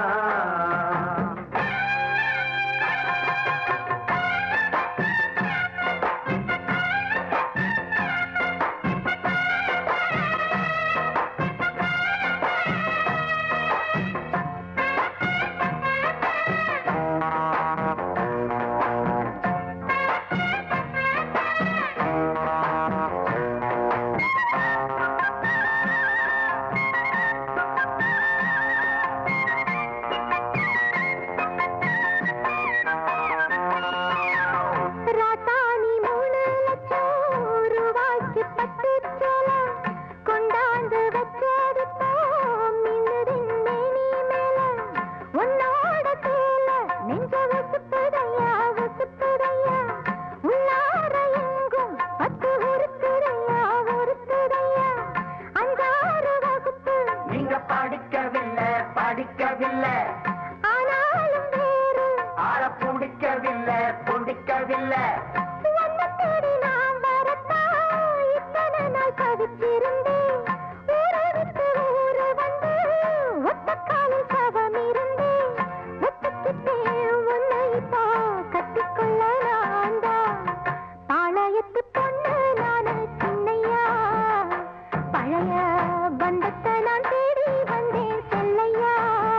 Speaker 2: ராசாணி மூணு லட்சம் ரூபாய்க்கு பட்டு சேல கொண்டாந்து வச்சதுப்போம் மின்னுதின் மேனி மேல உன்னோட சேல நெஞ்ச வசுப்புதையா வசுப்புதையா உள்ளார எங்கும் பத்து உருத்துதையா உருத்துதையா அஞ்சாறு வகுப்பு
Speaker 3: நீங்க படிக்கவில்லை படிக்கவில்லை
Speaker 2: ஆனாலும் வேறு
Speaker 3: ஆள பிடிக்கவில்லை பிடிக்கவில்லை
Speaker 2: உன்னை தேடி நான் வரத்தான் இத்தனை நாள் தவிச்சிருந்தேன். ஊரை விட்டு ஊரு வந்து ஒத்தக்காலில் சவம் இருந்தேன். ஒத்துக்கிட்டேன் உன்னை இப்போ கட்டிக்கொள்ள நான்தான். பாளையத்து பொண்ணு நானு சின்னையா. பழைய பந்தத்தை நான் தேடி வந்தேன் செல்லையா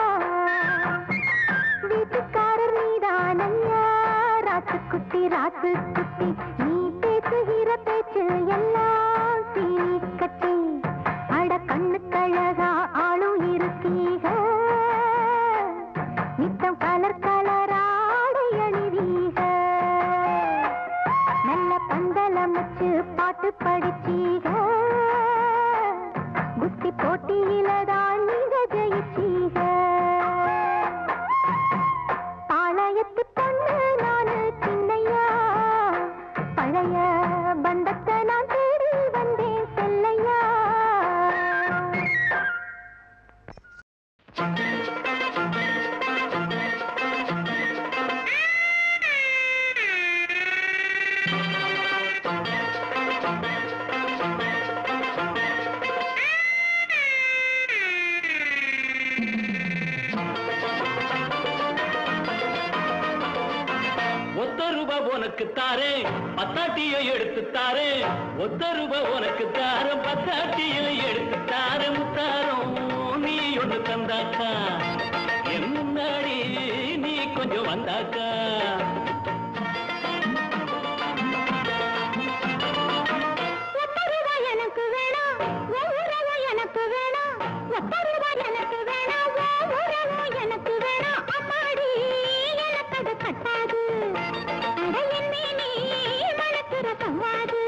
Speaker 2: வீட்டுக்காரர் நீதானையா ராத்து குட்டி ராத்து குட்டி நீ பேசுகிற பேச்சு எல்லாம் சீனி கட்டி அட கண்ணு கழகா ஆளும் இருக்கீக நித்தம் கலர் கலராடை அணிவீக நல்ல பந்தலமைச்சு பாட்டு படிச்சீக குஸ்தி போட்டியில தான் நீங்க ஜெயிச்சீக பாளையத்து பொண்ணு நானு சின்னையா பழைய பந்தத்தை நான் தேடி வந்தேன் செல்லையா
Speaker 5: ஒத்த ரூபா உனக்கு தாரே பத்தாட்டிய எடுத்து தாரே ஒத்த ரூபா உனக்கு தாரம் பத்தாட்டிய எடுத்து தாரே முத்தாரம் நீ ஒண்ணு தந்தாக்கா என் முன்னாடி நீ கொஞ்சம் வந்தாக்கா
Speaker 2: ஒத்த ரூபாய் எனக்கு வேணாம் உன் உறவு எனக்கு வேணாம் ஒத்த ரூபாய் எனக்கு வேணாம் உன் உறவு எனக்கு வேணாம் அம்மாடி எனக்கு அது கட்டாது அட என் மேனி மணக்கிற சவ்வாது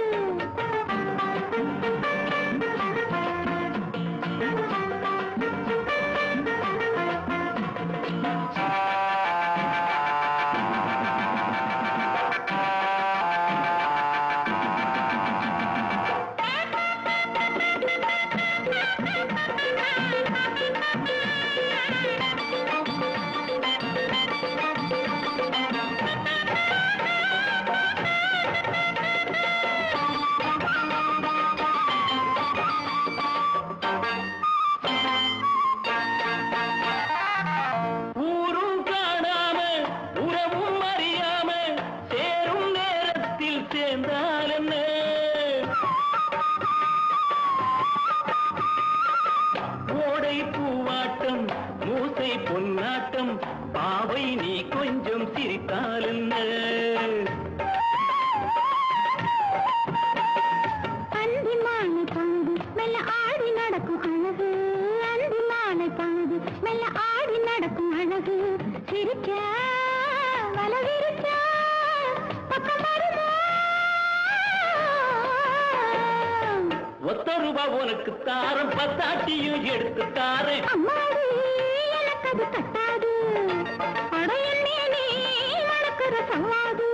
Speaker 5: ஊரும் காணாம உறவும் அறியாம சேரும் நேரத்தில் சேர்ந்தால் என்ன கோடை பூவாட்டம் மூசை பொன்னாட்டம் பாவை நீ கொஞ்சம் சிரித்தால் என்ன
Speaker 2: அந்தி மாலை பொழுது மெல்ல ஆடி நடக்கும் அழகு அந்தி மாலை பொழுது மெல்ல ஆடி நடக்கும் அழகு சிரிக்க வலவிரிக்க பக்கம் வருமா
Speaker 5: ஒத்த ரூபா உனக்கு தாரம் பத்தாட்டியும் எடுத்து தாரேன்
Speaker 2: அம்மாடி எனக்கு அது கட்டாது அடையன் மேலே மணக்கிற சவாது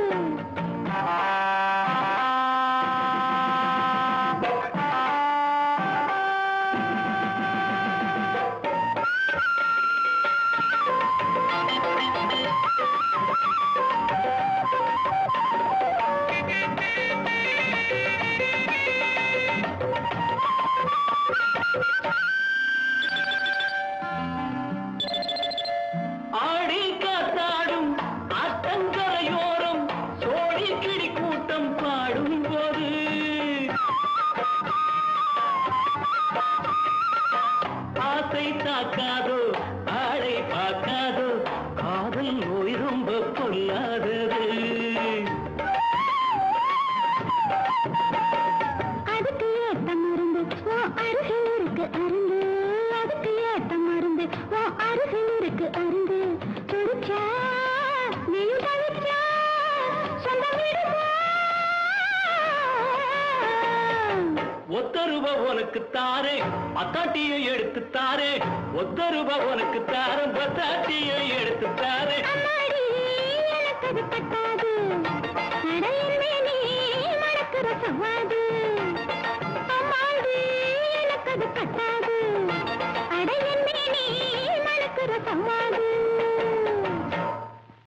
Speaker 5: ஆடி காத்தாடும் ஆத்தங்கரையோரம் சோழி கிளி கூட்டம் பாடும் போது ஆசை தாக்காதோ ஆளை பார்க்காதோ காதல் நோய் ரொம்ப பொல்லாதது
Speaker 2: அதுக்கு ஏத்த மருந்து ஓ அருகில் இருக்கு அருந்து அதுக்கு ஏத்த மருந்து ஓ அருகில் இருக்கு அருந்து துடிச்சா நீயும் தவிச்சா சொந்தம் விடுமா
Speaker 5: ஒத்த ரூபா உனக்கு தாரே பத்தாட்டியை எடுத்து தாரே ஒத்த ரூபா உனக்கு தாரம் பத்தாட்டியை எடுத்து தாரே
Speaker 2: அம்மாடி எனக்கு அது கட்டாது அடையின் மேலே மணக்கிற சவாது அம்மாடி எனக்கு அது கட்டாது அடையின் மேலே மணக்கிற சவாது